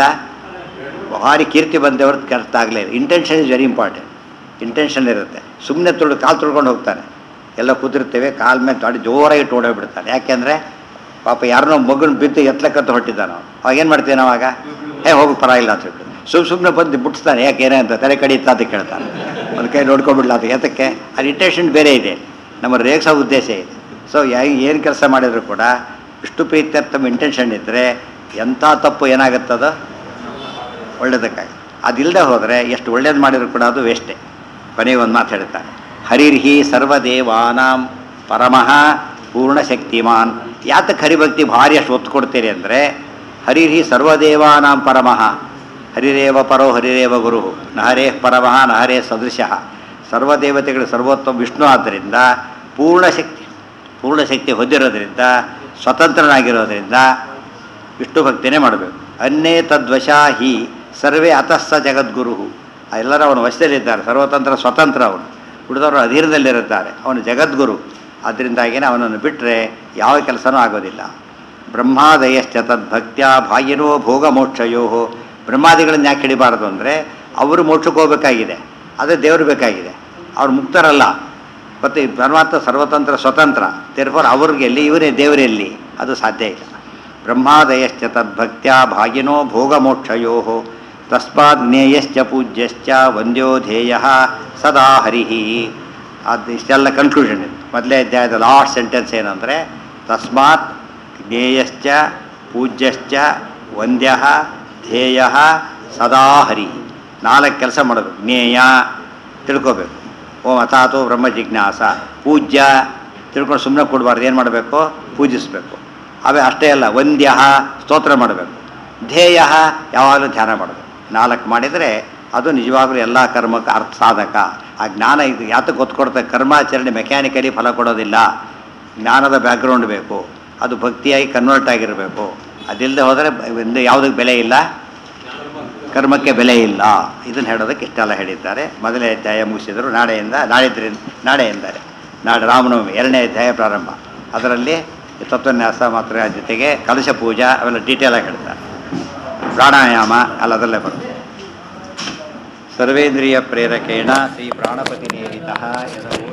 ಭಾರಿ ಕೀರ್ತಿ ಬಂದವ್ರ ಅರ್ಥ ಆಗಲಿಲ್ಲ intention is very important intention ಇರುತ್ತೆ ಸುಮ್ಮನೆ ತುಳು ಕಾಲು ತುಳ್ಕೊಂಡು ಹೋಗ್ತಾನೆ ಎಲ್ಲ ಕೂತಿರ್ತೇವೆ ಕಾಲ್ ಮೇಲೆ ತಾಡಿ ಜೋರಾಗಿ ಓಡೋಗ್ಬಿಡ್ತಾನೆ ಯಾಕೆಂದರೆ ಪಾಪ ಯಾರನ್ನೋ ಮಗನ ಬಿದ್ದು ಎತ್ತಲಕ್ಕಂತ ಹೊಟ್ಟಿದ್ದಾನ ಅವ್ನು. ಅವಾಗ ಏನು ಮಾಡ್ತೀವಿ ನಾವಾಗ ಹೇ ಹೋಗಿ ಪರವಾಗಿಲ್ಲ ಅಂತ ಹೇಳ್ಬಿಟ್ಟು ಸುಮ್ಮ ಸುಮ್ಮನೆ ಬಂದು ಬಿಡಿಸ್ತಾನೆ ಯಾಕೆ ಏನೇ ಅಂತ ತಲೆ ಕಡಿಯುತ್ತಾ ಅಂತ ಕೇಳ್ತಾನೆ ಒಂದು ಕೈ ನೋಡ್ಕೊಂಡ್ಬಿಡ್ಲ ಅದು ಎತ್ತಕ್ಕೆ ಅದು ಇಂಟೆನ್ಷನ್ ಬೇರೆ ಇದೆ ನಮ್ಮ ರೇಗಿಸೋ ಉದ್ದೇಶ ಇದೆ ಸೊ ಏನು ಕೆಲಸ ಮಾಡಿದ್ರು ಕೂಡ ಇಷ್ಟು ಪ್ರೀತ್ಯರ್ಥಮ ಇಂಟೆನ್ಷನ್ ಇದ್ದರೆ ಎಂಥ ತಪ್ಪು ಏನಾಗುತ್ತದೋ ಒಳ್ಳೇದಕ್ಕಾಗಿ ಅದಿಲ್ಲದೆ ಹೋದರೆ ಎಷ್ಟು ಒಳ್ಳೇದು ಮಾಡಿದ್ರು ಕೂಡ ಅದು ವೇಸ್ಟೇ ಕೊನೆಗೆ ಒಂದು ಮಾತು ಹೇಳ್ತಾರೆ ಹರಿರ್ಹಿ ಸರ್ವದೇವಾನಾಂ ಪರಮಃ ಪೂರ್ಣಶಕ್ತಿಮಾನ್ ಯಾತಕ್ಕೆ ಹರಿಭಕ್ತಿ ಭಾರಿ ಅಷ್ಟು ಒತ್ತು ಕೊಡ್ತೀರಿ ಅಂದರೆ ಹರಿರ್ಹಿ ಸರ್ವದೇವಾನಾಂ ಪರಮಃ ಹರಿರೇವ ಪರೋ ಹರಿರೇವ ಗುರು ನಹರೇ ಪರಮಃ ನಹರೇ ಸದೃಶಃ ಸರ್ವದೇವತೆಗಳು ಸರ್ವೋತ್ತಮ ವಿಷ್ಣು ಆದ್ದರಿಂದ ಪೂರ್ಣಶಕ್ತಿ ಪೂರ್ಣಶಕ್ತಿ ಹೊಂದಿರೋದ್ರಿಂದ ಸ್ವತಂತ್ರನಾಗಿರೋದ್ರಿಂದ ವಿಷ್ಣು ಭಕ್ತಿನೇ ಮಾಡಬೇಕು ಅನ್ನೇ ತದ್ವಶಾ ಹಿ ಸರ್ವೇ ಅತಸ್ಸ ಜಗದ್ಗುರು ಎಲ್ಲರೂ ಅವನ ವಶದಲ್ಲಿದ್ದಾರೆ ಸರ್ವತಂತ್ರ ಸ್ವತಂತ್ರ ಅವನು ಉಳಿದವರು ಅಧೀನದಲ್ಲಿರುತ್ತಾರೆ ಅವನು ಜಗದ್ಗುರು ಅದರಿಂದಾಗಿನೇ ಅವನನ್ನು ಬಿಟ್ಟರೆ ಯಾವ ಕೆಲಸನೂ ಆಗೋದಿಲ್ಲ ಬ್ರಹ್ಮಾದಯಶ್ಚ ತದ್ಭಕ್ತ್ಯ ಭಾಗಿನೋ ಭೋಗ ಮೋಕ್ಷಯೋ ಬ್ರಹ್ಮಾದಿಗಳನ್ನು ಯಾಕೆ ಹಿಡಿಬಾರ್ದು ಅಂದರೆ ಅವರು ಮೋಕ್ಷಕ್ಕೆ ಹೋಗಬೇಕಾಗಿದೆ ಅದೇ ದೇವರು ಬೇಕಾಗಿದೆ ಅವ್ರು ಮುಕ್ತರಲ್ಲ ಮತ್ತು ಈ ಪರಮಾತ್ಮ ಸರ್ವತಂತ್ರ ಸ್ವತಂತ್ರ ತೆರ್ಫೋರ್ ಅವ್ರಿಗೆ ಎಲ್ಲಿ ಇವರೇ ದೇವರೆಲ್ಲಿ ಅದು ಸಾಧ್ಯ ಇಲ್ಲ ಬ್ರಹ್ಮಾದಯಶ್ಚ ತದ್ಭಕ್ತ್ಯ ಭಾಗಿನೋ ಭೋಗಮೋಕ್ಷಯೋ ತಸ್ಮಾತ್ ಜ್ಞೇಯಶ್ಚ ಪೂಜ್ಯಶ್ಚ ವಂದ್ಯೋ ಧ್ಯೇಯ ಸದಾ ಹರಿ ಅದು ಇಷ್ಟೆಲ್ಲ ಕನ್ಕ್ಲೂಷನ್ ಇದೆ ಮೊದಲೇ ಅಧ್ಯಾಯದ ಲಾಸ್ಟ್ ಸೆಂಟೆನ್ಸ್ ಏನಂದರೆ ತಸ್ಮಾತ್ ಜ್ಞೇಯಶ್ಚ ಪೂಜ್ಯಶ್ಚ ವಂದ್ಯ ಧ್ಯೇಯ ಸದಾ ಹರಿ ನಾಲ್ಕು ಕೆಲಸ ಮಾಡಬೇಕು ಜ್ಞೇಯ ತಿಳ್ಕೋಬೇಕು ಓಂ ಅಥಾತು ಬ್ರಹ್ಮ ಜಿಜ್ಞಾಸ ಪೂಜ್ಯ ತಿಳ್ಕೊಂಡು ಸುಮ್ಮನೆ ಕೊಡಬಾರ್ದು ಏನು ಮಾಡಬೇಕು ಪೂಜಿಸಬೇಕು ಅವೇ ಅಷ್ಟೇ ಅಲ್ಲ ವಂದ್ಯ ಸ್ತೋತ್ರ ಮಾಡಬೇಕು ಧ್ಯೇಯ ಯಾವಾಗಲೂ ಧ್ಯಾನ ಮಾಡಬೇಕು ನಾಲ್ಕು ಮಾಡಿದರೆ ಅದು ನಿಜವಾಗಲೂ ಎಲ್ಲ ಕರ್ಮಕ್ಕೆ ಅರ್ಥ ಸಾಧಕ ಆ ಜ್ಞಾನ ಇದು ಯಾತಕ್ಕೆ ಗೊತ್ತು ಕೊಡುತ್ತೆ ಕರ್ಮಾಚರಣೆ ಮೆಕ್ಯಾನಿಕಲಿ ಫಲ ಕೊಡೋದಿಲ್ಲ ಜ್ಞಾನದ ಬ್ಯಾಕ್ಗ್ರೌಂಡ್ ಬೇಕು ಅದು ಭಕ್ತಿಯಾಗಿ ಕನ್ವರ್ಟ್ ಆಗಿರಬೇಕು ಅದಿಲ್ಲದೆ ಹೋದರೆ ಒಂದು ಯಾವುದಕ್ಕೆ ಬೆಲೆ ಇಲ್ಲ ಕರ್ಮಕ್ಕೆ ಬೆಲೆ ಇಲ್ಲ ಇದನ್ನು ಹೇಳೋದಕ್ಕೆ ಇಷ್ಟೆಲ್ಲ ಹೇಳಿದ್ದಾರೆ ಮೊದಲನೇ ಅಧ್ಯಾಯ ಮುಗಿಸಿದರು ನಾಳೆಯಿಂದ ನಾಳಿದ್ರಿಂದ ನಾಳೆಯಿಂದರೆ ನಾಳೆ ರಾಮನವಮಿ ಎರಡನೇ ಅಧ್ಯಾಯ ಪ್ರಾರಂಭ ಅದರಲ್ಲಿ ಈ ತತ್ವನ್ಯಾಸ ಮಾತ್ರ ಜೊತೆಗೆ ಕಲಶ ಪೂಜಾ ಅವೆಲ್ಲ ಡೀಟೇಲಾಗಿ ಹೇಳ್ತಾರೆ ಪ್ರಾಣಾಯಾಮ ಅಲ್ಲ ಅದರಲ್ಲೇ ಬರುತ್ತೆ ಸರ್ವೇಂದ್ರಿಯ ಪ್ರೇರಕೇಣ ಶ್ರೀ ಪ್ರಾಣಪತಿ ನೇರಿತ